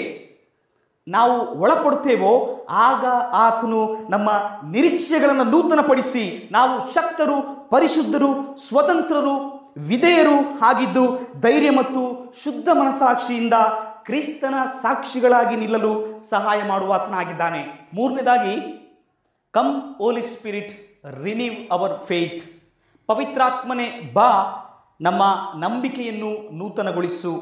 S1: ನಾವು ಒಳಪಡುತ್ತೇವೋ ಆಗ ಆತನು ನಮ್ಮ ನಿರೀಕ್ಷೆಗಳನ್ನು ನೂತನಪಡಿಸಿ ನಾವು ಶಕ್ತರು ಪರಿಶುದ್ಧರು ಸ್ವತಂತ್ರರು ವಿಧೇಯರು ಆಗಿದ್ದು ಧೈರ್ಯ ಮತ್ತು ಶುದ್ಧ ಮನಸಾಕ್ಷಿಯಿಂದ ಕ್ರಿಸ್ತನ ಸಾಕ್ಷಿಗಳಾಗಿ ನಿಲ್ಲಲು ಸಹಾಯ ಮಾಡುವ ಆತನಾಗಿದ್ದಾನೆ ಮೂರನೇದಾಗಿ come holy spirit renew our faith ಪವಿತ್ರಾತ್ಮನೆ ಬಾ ನಮ್ಮ ನಂಬಿಕೆಯನ್ನು ನೂತನಗೊಳಿಸು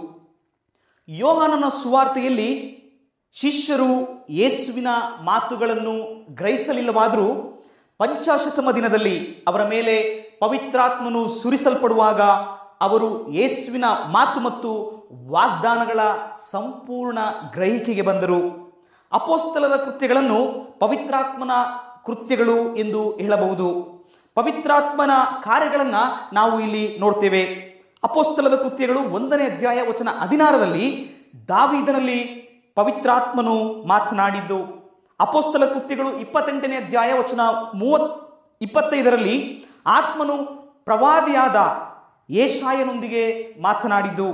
S1: ಯೋಹಾನನ ಸುವಾರ್ತೆಯಲ್ಲಿ ಶಿಷ್ಯರು ಯೇಸುವಿನ ಮಾತುಗಳನ್ನು ಗ್ರಹಿಸಲಿಲ್ಲವಾದರೂ ಪಂಚಾಶತಮ ದಿನದಲ್ಲಿ ಅವರ ಮೇಲೆ ಪವಿತ್ರಾತ್ಮನು ಸುರಿಸಲ್ಪಡುವಾಗ ಅವರು ಯೇಸುವಿನ ಮಾತು ಮತ್ತು ವಾಗ್ದಾನಗಳ ಸಂಪೂರ್ಣ ಗ್ರಹಿಕೆಗೆ ಬಂದರು ಅಪೋಸ್ತಲರ ಕೃತ್ಯಗಳನ್ನು ಪವಿತ್ರಾತ್ಮನ ಕೃತ್ಯಗಳು ಎಂದು ಹೇಳಬಹುದು ಪವಿತ್ರಾತ್ಮನ ಕಾರ್ಯಗಳನ್ನು ನಾವು ಇಲ್ಲಿ ನೋಡ್ತೇವೆ ಅಪೋಸ್ತಲರ ಕೃತ್ಯಗಳು ಒಂದನೇ ಅಧ್ಯಾಯ ವಚನ ಹದಿನಾರರಲ್ಲಿ ದಾವಿದನಲ್ಲಿ ಪವಿತ್ರಾತ್ಮನು ಮಾತನಾಡಿದ್ದು ಅಪೋಸ್ತಲ ಕೃತ್ಯಗಳು ಇಪ್ಪತ್ತೆಂಟನೇ ಅಧ್ಯಾಯ ವಚನ ಮೂವತ್ ಇಪ್ಪತ್ತೈದರಲ್ಲಿ ಆತ್ಮನು ಪ್ರವಾದಿಯಾದ ಏಷಾಯನೊಂದಿಗೆ ಮಾತನಾಡಿದ್ದು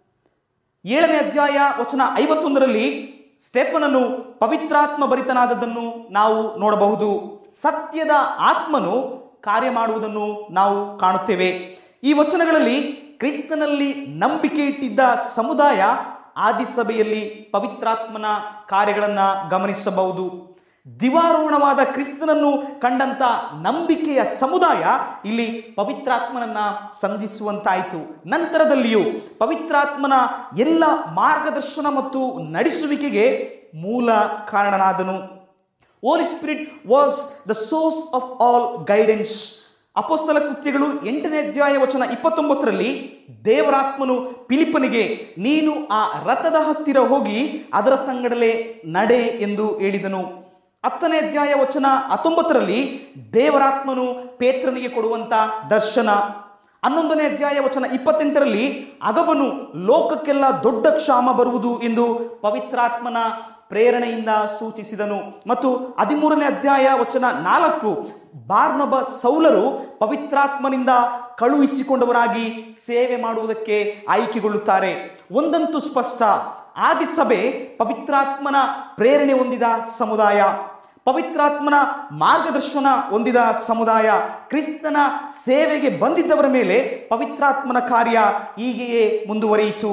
S1: ಏಳನೇ ಅಧ್ಯಾಯ ವಚನ ಐವತ್ತೊಂದರಲ್ಲಿ ಸ್ಟೆಫನನು ಪವಿತ್ರಾತ್ಮ ಭರಿತನಾದದ್ದನ್ನು ನಾವು ನೋಡಬಹುದು ಸತ್ಯದ ಆತ್ಮನು ಕಾರ್ಯ ಮಾಡುವುದನ್ನು ನಾವು ಕಾಣುತ್ತೇವೆ ಈ ವಚನಗಳಲ್ಲಿ ಕ್ರಿಸ್ತನಲ್ಲಿ ನಂಬಿಕೆ ಇಟ್ಟಿದ್ದ ಸಮುದಾಯ ಆದಿಸಭೆಯಲ್ಲಿ ಪವಿತ್ರಾತ್ಮನ ಕಾರ್ಯಗಳನ್ನು ಗಮನಿಸಬಹುದು ದಿವಾರೋಹಣವಾದ ಕ್ರಿಸ್ತನನ್ನು ಕಂಡಂತ ನಂಬಿಕೆಯ ಸಮುದಾಯ ಇಲ್ಲಿ ಪವಿತ್ರಾತ್ಮನನ್ನ ಸಂಧಿಸುವಂತಾಯಿತು ನಂತರದಲ್ಲಿಯೂ ಪವಿತ್ರಾತ್ಮನ ಎಲ್ಲ ಮಾರ್ಗದರ್ಶನ ಮತ್ತು ನಡೆಸುವಿಕೆಗೆ ಮೂಲ ಕಾರಣನಾದನು holy spirit was the source of all guidance ಅಪೋಸ್ತಲ ಕೃತ್ಯಗಳು ಎಂಟನೇ ಅಧ್ಯಾಯ ವಚನ ಇಪ್ಪತ್ತೊಂಬತ್ತರಲ್ಲಿ ದೇವರಾತ್ಮನು ಪಿಲಿಪನಿಗೆ ನೀನು ಆ ರಥದ ಹತ್ತಿರ ಹೋಗಿ ಅದರ ಸಂಗಡಲೇ ನಡೆ ಎಂದು ಹೇಳಿದನು ಹತ್ತನೇ ಅಧ್ಯಾಯ ವಚನ ಹತ್ತೊಂಬತ್ತರಲ್ಲಿ ದೇವರಾತ್ಮನು ಪೇತ್ರನಿಗೆ ಕೊಡುವಂತ ದರ್ಶನ ಹನ್ನೊಂದನೇ ಅಧ್ಯಾಯ ವಚನ ಇಪ್ಪತ್ತೆಂಟರಲ್ಲಿ ಅಗಬನು ಲೋಕಕ್ಕೆಲ್ಲ ದೊಡ್ಡ ಕ್ಷಾಮ ಬರುವುದು ಎಂದು ಪವಿತ್ರಾತ್ಮನ ಪ್ರೇರಣೆಯಿಂದ ಸೂಚಿಸಿದನು ಮತ್ತು ಹದಿಮೂರನೇ ಅಧ್ಯಾಯ ವಚನ ನಾಲ್ಕು ಬಾರ್ನಬ ಸೌಲರು ಪವಿತ್ರಾತ್ಮನಿಂದ ಕಳುಹಿಸಿಕೊಂಡವರಾಗಿ ಸೇವೆ ಮಾಡುವುದಕ್ಕೆ ಆಯ್ಕೆಗೊಳ್ಳುತ್ತಾರೆ ಒಂದಂತೂ ಸ್ಪಷ್ಟ ಆದಿಸಭೆ ಪವಿತ್ರಾತ್ಮನ ಪ್ರೇರಣೆ ಹೊಂದಿದ ಸಮುದಾಯ ಪವಿತ್ರಾತ್ಮನ ಮಾರ್ಗದರ್ಶನ ಹೊಂದಿದ ಸಮುದಾಯ ಕ್ರಿಸ್ತನ ಸೇವೆಗೆ ಬಂದಿದ್ದವರ ಮೇಲೆ ಪವಿತ್ರಾತ್ಮನ ಕಾರ್ಯ ಹೀಗೆಯೇ ಮುಂದುವರಿಯಿತು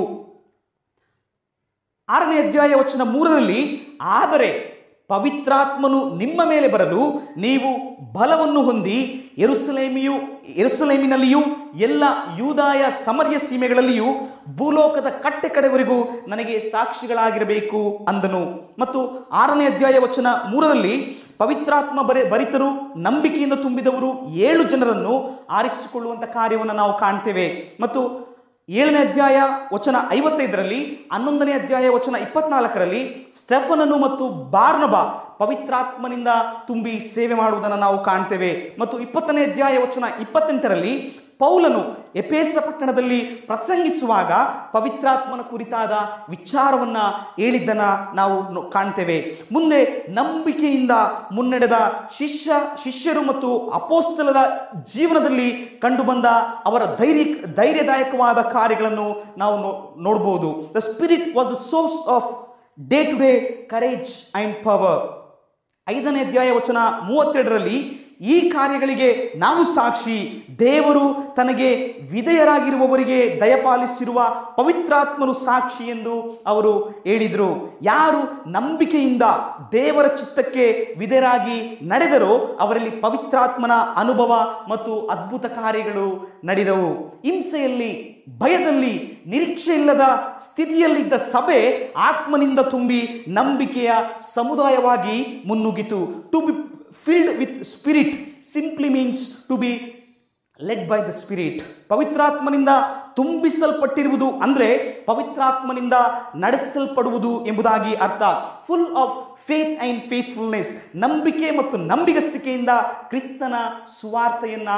S1: ಆರನೇ ಅಧ್ಯಾಯ ವಚನ ಮೂರರಲ್ಲಿ ಆದರೆ ಪವಿತ್ರಾತ್ಮನು ನಿಮ್ಮ ಮೇಲೆ ಬರಲು ನೀವು ಬಲವನ್ನು ಹೊಂದಿ ಎರುಸಲೇಮಿಯು ಎರುಸಲೇಮಿನಲ್ಲಿಯೂ ಎಲ್ಲ ಯೂದಾಯ ಸಮರ್ಯ ಸೀಮೆಗಳಲ್ಲಿಯೂ ಭೂಲೋಕದ ಕಟ್ಟೆ ಕಡೆವರೆಗೂ ನನಗೆ ಸಾಕ್ಷಿಗಳಾಗಿರಬೇಕು ಅಂದನು ಮತ್ತು ಆರನೇ ಅಧ್ಯಾಯ ವಚನ ಮೂರರಲ್ಲಿ ಪವಿತ್ರಾತ್ಮ ಬರೆ ಭರಿತರು ನಂಬಿಕೆಯಿಂದ ತುಂಬಿದವರು ಏಳು ಜನರನ್ನು ಆರಿಸಿಕೊಳ್ಳುವಂಥ ಕಾರ್ಯವನ್ನು ನಾವು ಕಾಣ್ತೇವೆ ಮತ್ತು ಏಳನೇ ಅಧ್ಯಾಯ ವಚನ ಐವತ್ತೈದರಲ್ಲಿ ಹನ್ನೊಂದನೇ ಅಧ್ಯಾಯ ವಚನ ಇಪ್ಪತ್ನಾಲ್ಕರಲ್ಲಿ ಸ್ಟೆಫನನು ಮತ್ತು ಬಾರ್ನಬ ಪವಿತ್ರಾತ್ಮನಿಂದ ತುಂಬಿ ಸೇವೆ ಮಾಡುವುದನ್ನು ನಾವು ಕಾಣ್ತೇವೆ ಮತ್ತು ಇಪ್ಪತ್ತನೇ ಅಧ್ಯಾಯ ವಚನ ಇಪ್ಪತ್ತೆಂಟರಲ್ಲಿ ಪೌಲನು ಎಪೇಸ ಪಟ್ಟಣದಲ್ಲಿ ಪ್ರಸಂಗಿಸುವಾಗ ಪವಿತ್ರಾತ್ಮನ ಕುರಿತಾದ ವಿಚಾರವನ್ನ ಹೇಳಿದ್ದನ್ನ ನಾವು ನೋ- ಕಾಣ್ತೇವೆ ಮುಂದೆ ನಂಬಿಕೆಯಿಂದ ಮುನ್ನಡೆದ ಶಿಷ್ಯ ಶಿಷ್ಯರು ಮತ್ತು ಅಪೋಸ್ತಲರ ಜೀವನದಲ್ಲಿ ಕಂಡುಬಂದ ಅವರ ಧೈರ್ಯ ಧೈರ್ಯದಾಯಕವಾದ ಕಾರ್ಯಗಳನ್ನು ನಾವು ನೋ- ನೋಡ್ಬೋದು the spirit was the source of day to day courage and power ಐದನೇ ಅಧ್ಯಾಯ ವಚನ ಮೂವತ್ತೆರಡರಲ್ಲಿ ಈ ಕಾರ್ಯಗಳಿಗೆ ನಾವು ಸಾಕ್ಷಿ ದೇವರು ತನಗೆ ವಿಧೇಯರಾಗಿರುವವರಿಗೆ ದಯಪಾಲಿಸಿರುವ ಪವಿತ್ರಾತ್ಮನು ಸಾಕ್ಷಿ ಎಂದು ಅವರು ಹೇಳಿದರು ಯಾರು ನಂಬಿಕೆಯಿಂದ ದೇವರ ಚಿತ್ತಕ್ಕೆ ವಿಧೇಯರಾಗಿ ನಡೆದರೋ ಅವರಲ್ಲಿ ಪವಿತ್ರಾತ್ಮನ ಅನುಭವ ಮತ್ತು ಅದ್ಭುತ ಕಾರ್ಯಗಳು ನಡೆದವು ಹಿಂಸೆಯಲ್ಲಿ ಭಯದಲ್ಲಿ ನಿರೀಕ್ಷೆ ಇಲ್ಲದ ಸ್ಥಿತಿಯಲ್ಲಿದ್ದ ಸಭೆ ಆತ್ಮನಿಂದ ತುಂಬಿ ನಂಬಿಕೆಯ ಸಮುದಾಯವಾಗಿ ಮುನ್ನುಗ್ಗಿತು to be filled with spirit simply means to be led by the spirit ಪವಿತ್ರಾತ್ಮನಿಂದ ತುಂಬಿಸಲ್ಪಟ್ಟಿರುವುದು ಅಂದ್ರೆ ಪವಿತ್ರಾತ್ಮನಿಂದ ನಡೆಸಲ್ಪಡುವುದು ಎಂಬುದಾಗಿ ಅರ್ಥ full of faith and faithfulness ನಂಬಿಕೆ ಮತ್ತು ನಂಬಿಗಸ್ತಿಕೆಯಿಂದ ಕ್ರಿಸ್ತನ ಸುವಾರ್ತೆಯನ್ನ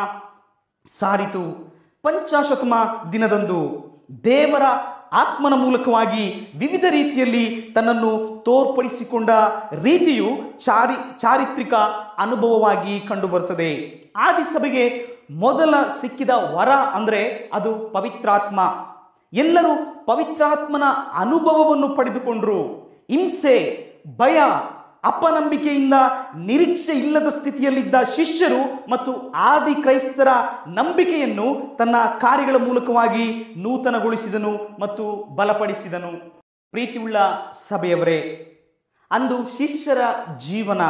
S1: ಸಾರಿತು ಪಂಚಾಶತಮ ದಿನದಂದು ದೇವರ ಆತ್ಮನ ಮೂಲಕವಾಗಿ ವಿವಿಧ ರೀತಿಯಲ್ಲಿ ತನ್ನನ್ನು ತೋರ್ಪಡಿಸಿಕೊಂಡ ರೀತಿಯು ಚಾರಿ ಚಾರಿತ್ರಿಕ ಅನುಭವವಾಗಿ ಕಂಡುಬರುತ್ತದೆ ಆದಿ ಸಭೆಗೆ ಮೊದಲ ಸಿಕ್ಕಿದ ವರ ಅಂದ್ರೆ ಅದು ಪವಿತ್ರಾತ್ಮ ಎಲ್ಲರೂ ಪವಿತ್ರಾತ್ಮನ ಅನುಭವವನ್ನು ಪಡೆದುಕೊಂಡ್ರು ಹಿಂಸೆ ಭಯ ಅಪನಂಬಿಕೆಯಿಂದ ನಿರೀಕ್ಷೆ ಇಲ್ಲದ ಸ್ಥಿತಿಯಲ್ಲಿದ್ದ ಶಿಷ್ಯರು ಮತ್ತು ಆದಿ ಕ್ರೈಸ್ತರ ನಂಬಿಕೆಯನ್ನು ತನ್ನ ಕಾರ್ಯಗಳ ಮೂಲಕವಾಗಿ ನೂತನಗೊಳಿಸಿದನು ಮತ್ತು ಬಲಪಡಿಸಿದನು ಪ್ರೀತಿಯುಳ್ಳ ಸಭೆಯವರೇ ಅಂದು ಶಿಷ್ಯರ ಜೀವನ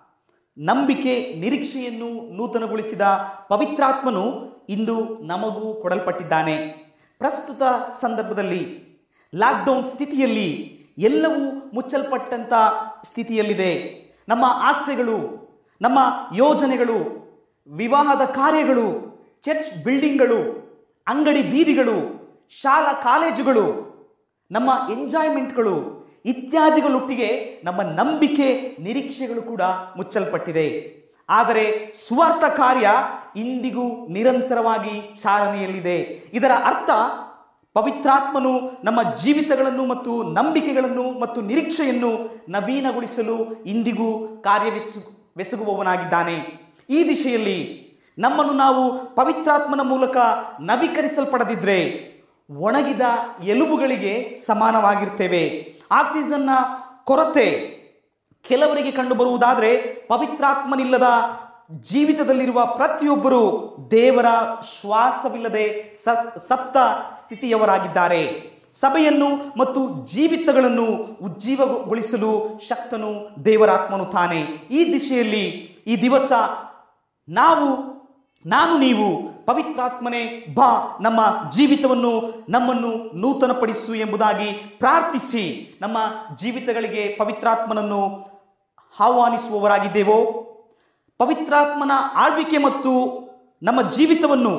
S1: ನಂಬಿಕೆ ನಿರೀಕ್ಷೆಯನ್ನು ನೂತನಗೊಳಿಸಿದ ಪವಿತ್ರಾತ್ಮನು ಇಂದು ನಮಗೂ ಕೊಡಲ್ಪಟ್ಟಿದ್ದಾನೆ ಪ್ರಸ್ತುತ ಸಂದರ್ಭದಲ್ಲಿ ಲಾಕ್ಡೌನ್ ಸ್ಥಿತಿಯಲ್ಲಿ ಎಲ್ಲವೂ ಮುಚ್ಚಲ್ಪಟ್ಟಂತ ಸ್ಥಿತಿಯಲ್ಲಿದೆ ನಮ್ಮ ಆಸೆಗಳು ನಮ್ಮ ಯೋಜನೆಗಳು ವಿವಾಹದ ಕಾರ್ಯಗಳು ಚರ್ಚ್ ಬಿಲ್ಡಿಂಗ್ಗಳು ಅಂಗಡಿ ಬೀದಿಗಳು ಶಾಲಾ ಕಾಲೇಜುಗಳು ನಮ್ಮ ಎಂಜಾಯ್ಮೆಂಟ್ಗಳು ಇತ್ಯಾದಿಗಳೊಟ್ಟಿಗೆ ನಮ್ಮ ನಂಬಿಕೆ ನಿರೀಕ್ಷೆಗಳು ಕೂಡ ಮುಚ್ಚಲ್ಪಟ್ಟಿದೆ ಆದರೆ ಸುವಾರ್ಥ ಕಾರ್ಯ ಇಂದಿಗೂ ನಿರಂತರವಾಗಿ ಚಾಲನೆಯಲ್ಲಿದೆ ಇದರ ಅರ್ಥ ಪವಿತ್ರಾತ್ಮನು ನಮ್ಮ ಜೀವಿತಗಳನ್ನು ಮತ್ತು ನಂಬಿಕೆಗಳನ್ನು ಮತ್ತು ನಿರೀಕ್ಷೆಯನ್ನು ನವೀನಗೊಳಿಸಲು ಇಂದಿಗೂ ಕಾರ್ಯವೆಸು ಬೆಸಗುವವನಾಗಿದ್ದಾನೆ ಈ ದಿಶೆಯಲ್ಲಿ ನಮ್ಮನ್ನು ನಾವು ಪವಿತ್ರಾತ್ಮನ ಮೂಲಕ ನವೀಕರಿಸಲ್ಪಡದಿದ್ರೆ ಒಣಗಿದ ಎಲುಬುಗಳಿಗೆ ಸಮಾನವಾಗಿರ್ತೇವೆ ಆಕ್ಸಿಜನ್ನ ಕೊರತೆ ಕೆಲವರಿಗೆ ಕಂಡುಬರುವುದಾದರೆ ಪವಿತ್ರಾತ್ಮನಿಲ್ಲದ ಜೀವಿತದಲ್ಲಿರುವ ಪ್ರತಿಯೊಬ್ಬರು ದೇವರ ಶ್ವಾಸವಿಲ್ಲದೆ ಸ- ಸತ್ತ ಸ್ಥಿತಿಯವರಾಗಿದ್ದಾರೆ ಸಭೆಯನ್ನು ಮತ್ತು ಜೀವಿತಗಳನ್ನು ಉಜ್ಜೀವಗೊಳಿಸಲು ಶಕ್ತನು ದೇವರಾತ್ಮನು ತಾನೆ ಈ ದಿಶೆಯಲ್ಲಿ ಈ ದಿವಸ ನಾವು ನಾನು ನೀವು ಪವಿತ್ರಾತ್ಮನೆ ಬಾ ನಮ್ಮ ಜೀವಿತವನ್ನು ನಮ್ಮನ್ನು ನೂತನಪಡಿಸು ಎಂಬುದಾಗಿ ಪ್ರಾರ್ಥಿಸಿ ನಮ್ಮ ಜೀವಿತಗಳಿಗೆ ಪವಿತ್ರಾತ್ಮನನ್ನು ಆಹ್ವಾನಿಸುವವರಾಗಿದ್ದೇವೋ ಪವಿತ್ರಾತ್ಮನ ಆಳ್ವಿಕೆ ಮತ್ತು ನಮ್ಮ ಜೀವಿತವನ್ನು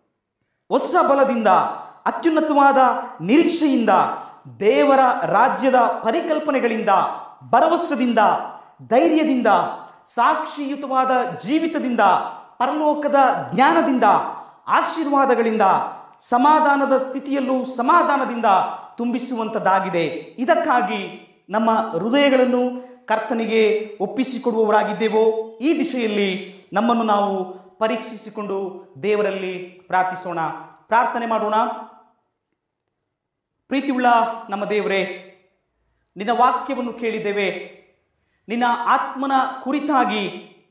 S1: ಹೊಸ ಬಲದಿಂದ ಅತ್ಯುನ್ನತವಾದ ನಿರೀಕ್ಷೆಯಿಂದ ದೇವರ ರಾಜ್ಯದ ಪರಿಕಲ್ಪನೆಗಳಿಂದ ಭರವಸದಿಂದ ಧೈರ್ಯದಿಂದ ಸಾಕ್ಷಿಯುತವಾದ ಜೀವಿತದಿಂದ ಪರಲೋಕದ ಜ್ಞಾನದಿಂದ ಆಶೀರ್ವಾದಗಳಿಂದ ಸಮಾಧಾನದ ಸ್ಥಿತಿಯಲ್ಲೂ ಸಮಾಧಾನದಿಂದ ತುಂಬಿಸುವಂಥದ್ದಾಗಿದೆ ಇದಕ್ಕಾಗಿ ನಮ್ಮ ಹೃದಯಗಳನ್ನು ಕರ್ತನಿಗೆ ಒಪ್ಪಿಸಿಕೊಡುವವರಾಗಿದ್ದೇವೋ ಈ ದಿಶೆಯಲ್ಲಿ ನಮ್ಮನ್ನು ನಾವು ಪರೀಕ್ಷಿಸಿಕೊಂಡು ದೇವರಲ್ಲಿ ಪ್ರಾರ್ಥಿಸೋಣ ಪ್ರಾರ್ಥನೆ ಮಾಡೋಣ ಪ್ರೀತಿಯುಳ್ಳ ನಮ್ಮ ದೇವರೇ ನಿನ್ನ ವಾಕ್ಯವನ್ನು ಕೇಳಿದ್ದೇವೆ ನಿನ್ನ ಆತ್ಮನ ಕುರಿತಾಗಿ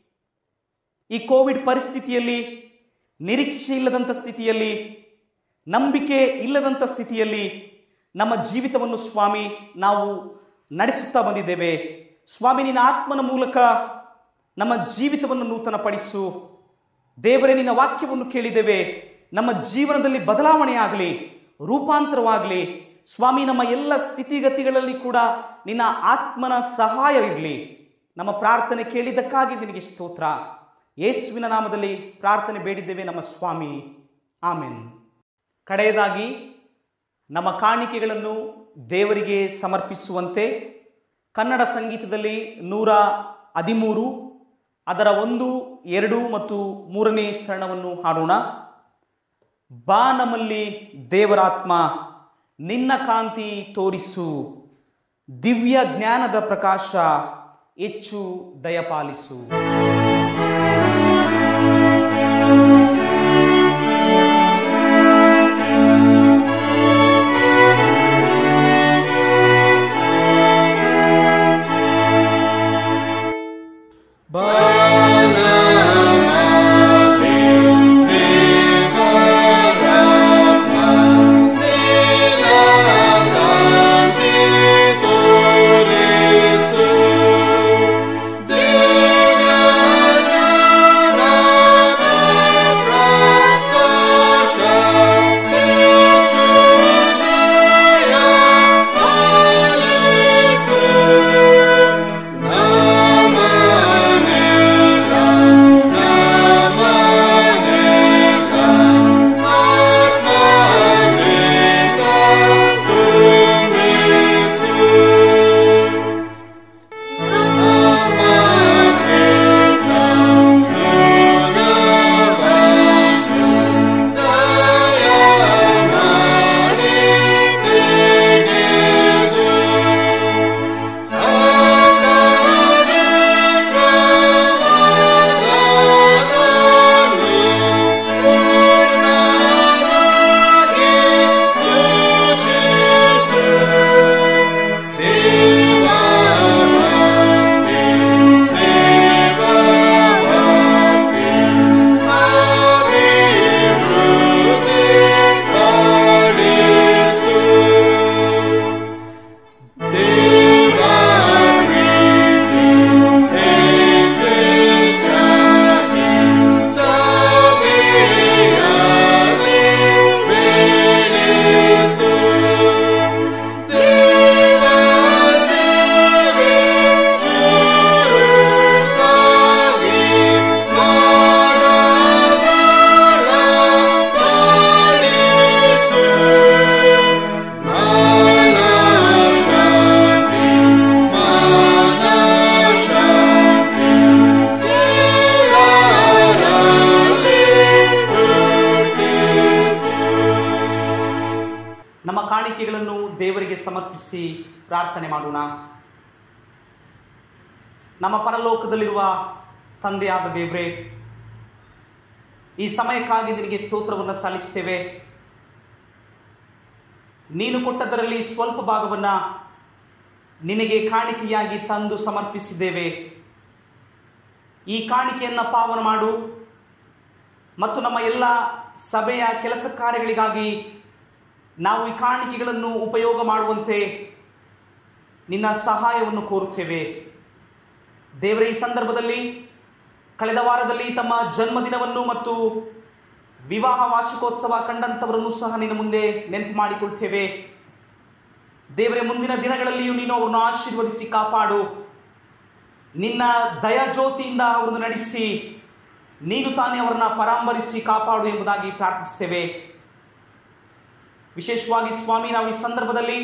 S1: ಈ ಕೋವಿಡ್ ಪರಿಸ್ಥಿತಿಯಲ್ಲಿ ನಿರೀಕ್ಷೆ ಇಲ್ಲದಂಥ ಸ್ಥಿತಿಯಲ್ಲಿ ನಂಬಿಕೆ ಇಲ್ಲದಂಥ ಸ್ಥಿತಿಯಲ್ಲಿ ನಮ್ಮ ಜೀವಿತವನ್ನು ಸ್ವಾಮಿ ನಾವು ನಡೆಸುತ್ತಾ ಬಂದಿದ್ದೇವೆ ಸ್ವಾಮಿ ನಿನ್ನ ಆತ್ಮನ ಮೂಲಕ ನಮ್ಮ ಜೀವಿತವನ್ನು ನೂತನಪಡಿಸು ದೇವರೇ ನಿನ್ನ ವಾಕ್ಯವನ್ನು ಕೇಳಿದ್ದೇವೆ ನಮ್ಮ ಜೀವನದಲ್ಲಿ ಬದಲಾವಣೆ ಆಗಲಿ ರೂಪಾಂತರವಾಗಲಿ ಸ್ವಾಮಿ ನಮ್ಮ ಎಲ್ಲ ಸ್ಥಿತಿಗತಿಗಳಲ್ಲಿ ಕೂಡ ನಿನ್ನ ಆತ್ಮನ ಸಹಾಯವಿರಲಿ ನಮ್ಮ ಪ್ರಾರ್ಥನೆ ಕೇಳಿದ್ದಕ್ಕಾಗಿ ನಿನಗೆ ಸ್ತೋತ್ರ ಯೇಸುವಿನ ನಾಮದಲ್ಲಿ ಪ್ರಾರ್ಥನೆ ಬೇಡಿದ್ದೇವೆ ನಮ್ಮ ಸ್ವಾಮಿ ಆಮೆನ್ ಕಡೆಯದಾಗಿ ನಮ್ಮ ಕಾಣಿಕೆಗಳನ್ನು ದೇವರಿಗೆ ಸಮರ್ಪಿಸುವಂತೆ ಕನ್ನಡ ಸಂಗೀತದಲ್ಲಿ ನೂರ ಹದಿಮೂರು ಅದರ ಒಂದು ಎರಡು ಮತ್ತು ಮೂರನೇ ಚರಣವನ್ನು ಹಾಡೋಣ ಬಾ ನಮ್ಮಲ್ಲಿ ದೇವರಾತ್ಮ ನಿನ್ನ ಕಾಂತಿ ತೋರಿಸು ದಿವ್ಯ ಜ್ಞಾನದ ಪ್ರಕಾಶ ಹೆಚ್ಚು ದಯಪಾಲಿಸು ನಮ್ಮ ಕಾಣಿಕೆಗಳನ್ನು ದೇವರಿಗೆ ಸಮರ್ಪಿಸಿ ಪ್ರಾರ್ಥನೆ ಮಾಡೋಣ ನಮ್ಮ ಪರಲೋಕದಲ್ಲಿರುವ ತಂದೆಯಾದ ದೇವರೇ ಈ ಸಮಯಕ್ಕಾಗಿ ನಿನಗೆ ಸ್ತೋತ್ರವನ್ನು ಸಲ್ಲಿಸ್ತೇವೆ ನೀನು ಕೊಟ್ಟದರಲ್ಲಿ ಸ್ವಲ್ಪ ಭಾಗವನ್ನು ನಿನಗೆ ಕಾಣಿಕೆಯಾಗಿ ತಂದು ಸಮರ್ಪಿಸಿದ್ದೇವೆ ಈ ಕಾಣಿಕೆಯನ್ನು ಪಾವನ ಮಾಡು ಮತ್ತು ನಮ್ಮ ಎಲ್ಲ ಸಭೆಯ ಕೆಲಸ ಕಾರ್ಯಗಳಿಗಾಗಿ ನಾವು ಈ ಕಾಣಿಕೆಗಳನ್ನು ಉಪಯೋಗ ಮಾಡುವಂತೆ ನಿನ್ನ ಸಹಾಯವನ್ನು ಕೋರುತ್ತೇವೆ ದೇವರ ಈ ಸಂದರ್ಭದಲ್ಲಿ ಕಳೆದ ವಾರದಲ್ಲಿ ತಮ್ಮ ಜನ್ಮದಿನವನ್ನು ಮತ್ತು ವಿವಾಹ ವಾರ್ಷಿಕೋತ್ಸವ ಕಂಡಂಥವರನ್ನು ಸಹ ನಿನ್ನ ಮುಂದೆ ನೆನಪು ಮಾಡಿಕೊಳ್ತೇವೆ ದೇವರೇ ಮುಂದಿನ ದಿನಗಳಲ್ಲಿಯೂ ನೀನು ಅವರನ್ನು ಆಶೀರ್ವದಿಸಿ ಕಾಪಾಡು ನಿನ್ನ ದಯಾಜ್ಯೋತಿಯಿಂದ ಅವರನ್ನು ನಡೆಸಿ ನೀನು ತಾನೇ ಅವರನ್ನ ಪರಾಂಬರಿಸಿ ಕಾಪಾಡು ಎಂಬುದಾಗಿ ಪ್ರಾರ್ಥಿಸ್ತೇವೆ ವಿಶೇಷವಾಗಿ ಸ್ವಾಮಿ ನಾವು ಈ ಸಂದರ್ಭದಲ್ಲಿ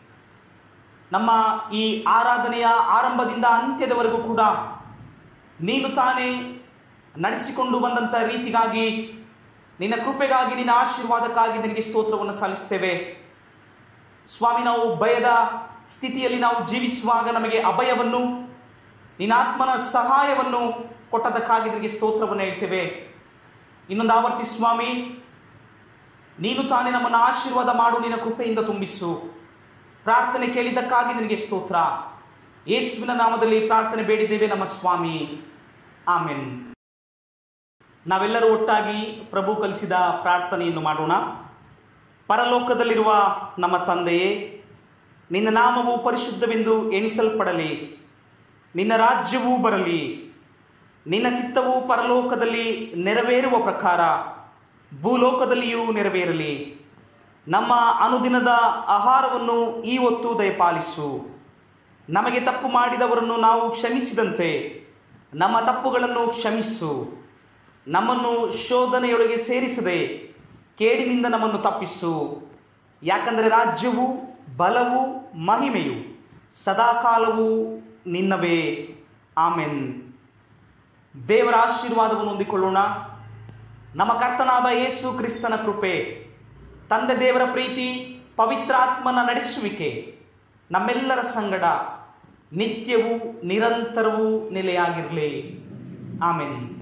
S1: ನಮ್ಮ ಈ ಆರಾಧನೆಯ ಆರಂಭದಿಂದ ಅಂತ್ಯದವರೆಗೂ ಕೂಡ ನೀನು ತಾನೇ ನಡೆಸಿಕೊಂಡು ಬಂದಂಥ ರೀತಿಗಾಗಿ ನಿನ್ನ ಕೃಪೆಗಾಗಿ ನಿನ್ನ ಆಶೀರ್ವಾದಕ್ಕಾಗಿ ನಿನಗೆ ಸ್ತೋತ್ರವನ್ನು ಸಲ್ಲಿಸ್ತೇವೆ ಸ್ವಾಮಿ ನಾವು ಭಯದ ಸ್ಥಿತಿಯಲ್ಲಿ ನಾವು ಜೀವಿಸುವಾಗ ನಮಗೆ ಅಭಯವನ್ನು ನಿನ್ನ ಆತ್ಮನ ಸಹಾಯವನ್ನು ಕೊಟ್ಟದಕ್ಕಾಗಿ ನಿನಗೆ ಸ್ತೋತ್ರವನ್ನು ಹೇಳ್ತೇವೆ ಇನ್ನೊಂದು ಆವರ್ತಿ ಸ್ವಾಮಿ ನೀನು ತಾನೇ ನಮ್ಮನ್ನು ಆಶೀರ್ವಾದ ಮಾಡು ನಿನ್ನ ಕೃಪೆಯಿಂದ ತುಂಬಿಸು ಪ್ರಾರ್ಥನೆ ಕೇಳಿದ್ದಕ್ಕಾಗಿ ನಿನಗೆ ಸ್ತೋತ್ರ ಯೇಸುವಿನ ನಾಮದಲ್ಲಿ ಪ್ರಾರ್ಥನೆ ಬೇಡಿದ್ದೇವೆ ನಮ್ಮ ಸ್ವಾಮಿ ಆಮೆನ್ ನಾವೆಲ್ಲರೂ ಒಟ್ಟಾಗಿ ಪ್ರಭು ಕಲಿಸಿದ ಪ್ರಾರ್ಥನೆಯನ್ನು ಮಾಡೋಣ ಪರಲೋಕದಲ್ಲಿರುವ ನಮ್ಮ ತಂದೆಯೇ ನಿನ್ನ ನಾಮವು ಪರಿಶುದ್ಧವೆಂದು ಎಣಿಸಲ್ಪಡಲಿ ನಿನ್ನ ರಾಜ್ಯವೂ ಬರಲಿ ನಿನ್ನ ಚಿತ್ತವು ಪರಲೋಕದಲ್ಲಿ ನೆರವೇರುವ ಪ್ರಕಾರ ಭೂಲೋಕದಲ್ಲಿಯೂ ನೆರವೇರಲಿ ನಮ್ಮ ಅನುದಿನದ ಆಹಾರವನ್ನು ಈ ಹೊತ್ತು ದಯಪಾಲಿಸು ನಮಗೆ ತಪ್ಪು ಮಾಡಿದವರನ್ನು ನಾವು ಕ್ಷಮಿಸಿದಂತೆ ನಮ್ಮ ತಪ್ಪುಗಳನ್ನು ಕ್ಷಮಿಸು ನಮ್ಮನ್ನು ಶೋಧನೆಯೊಳಗೆ ಸೇರಿಸದೆ ಕೇಡಿನಿಂದ ನಮ್ಮನ್ನು ತಪ್ಪಿಸು ಯಾಕಂದರೆ ರಾಜ್ಯವು ಬಲವು ಮಹಿಮೆಯು ಸದಾಕಾಲವೂ ನಿನ್ನವೇ ಆಮೆನ್ ದೇವರ ಆಶೀರ್ವಾದವನ್ನು ಹೊಂದಿಕೊಳ್ಳೋಣ ನಮ್ಮ ಕರ್ತನಾದ ಯೇಸು ಕ್ರಿಸ್ತನ ಕೃಪೆ ತಂದೆ ದೇವರ ಪ್ರೀತಿ ಪವಿತ್ರಾತ್ಮನ ನಡೆಸುವಿಕೆ ನಮ್ಮೆಲ್ಲರ ಸಂಗಡ ನಿತ್ಯವೂ ನಿರಂತರವೂ ನೆಲೆಯಾಗಿರಲಿ ಆಮೇಲೆ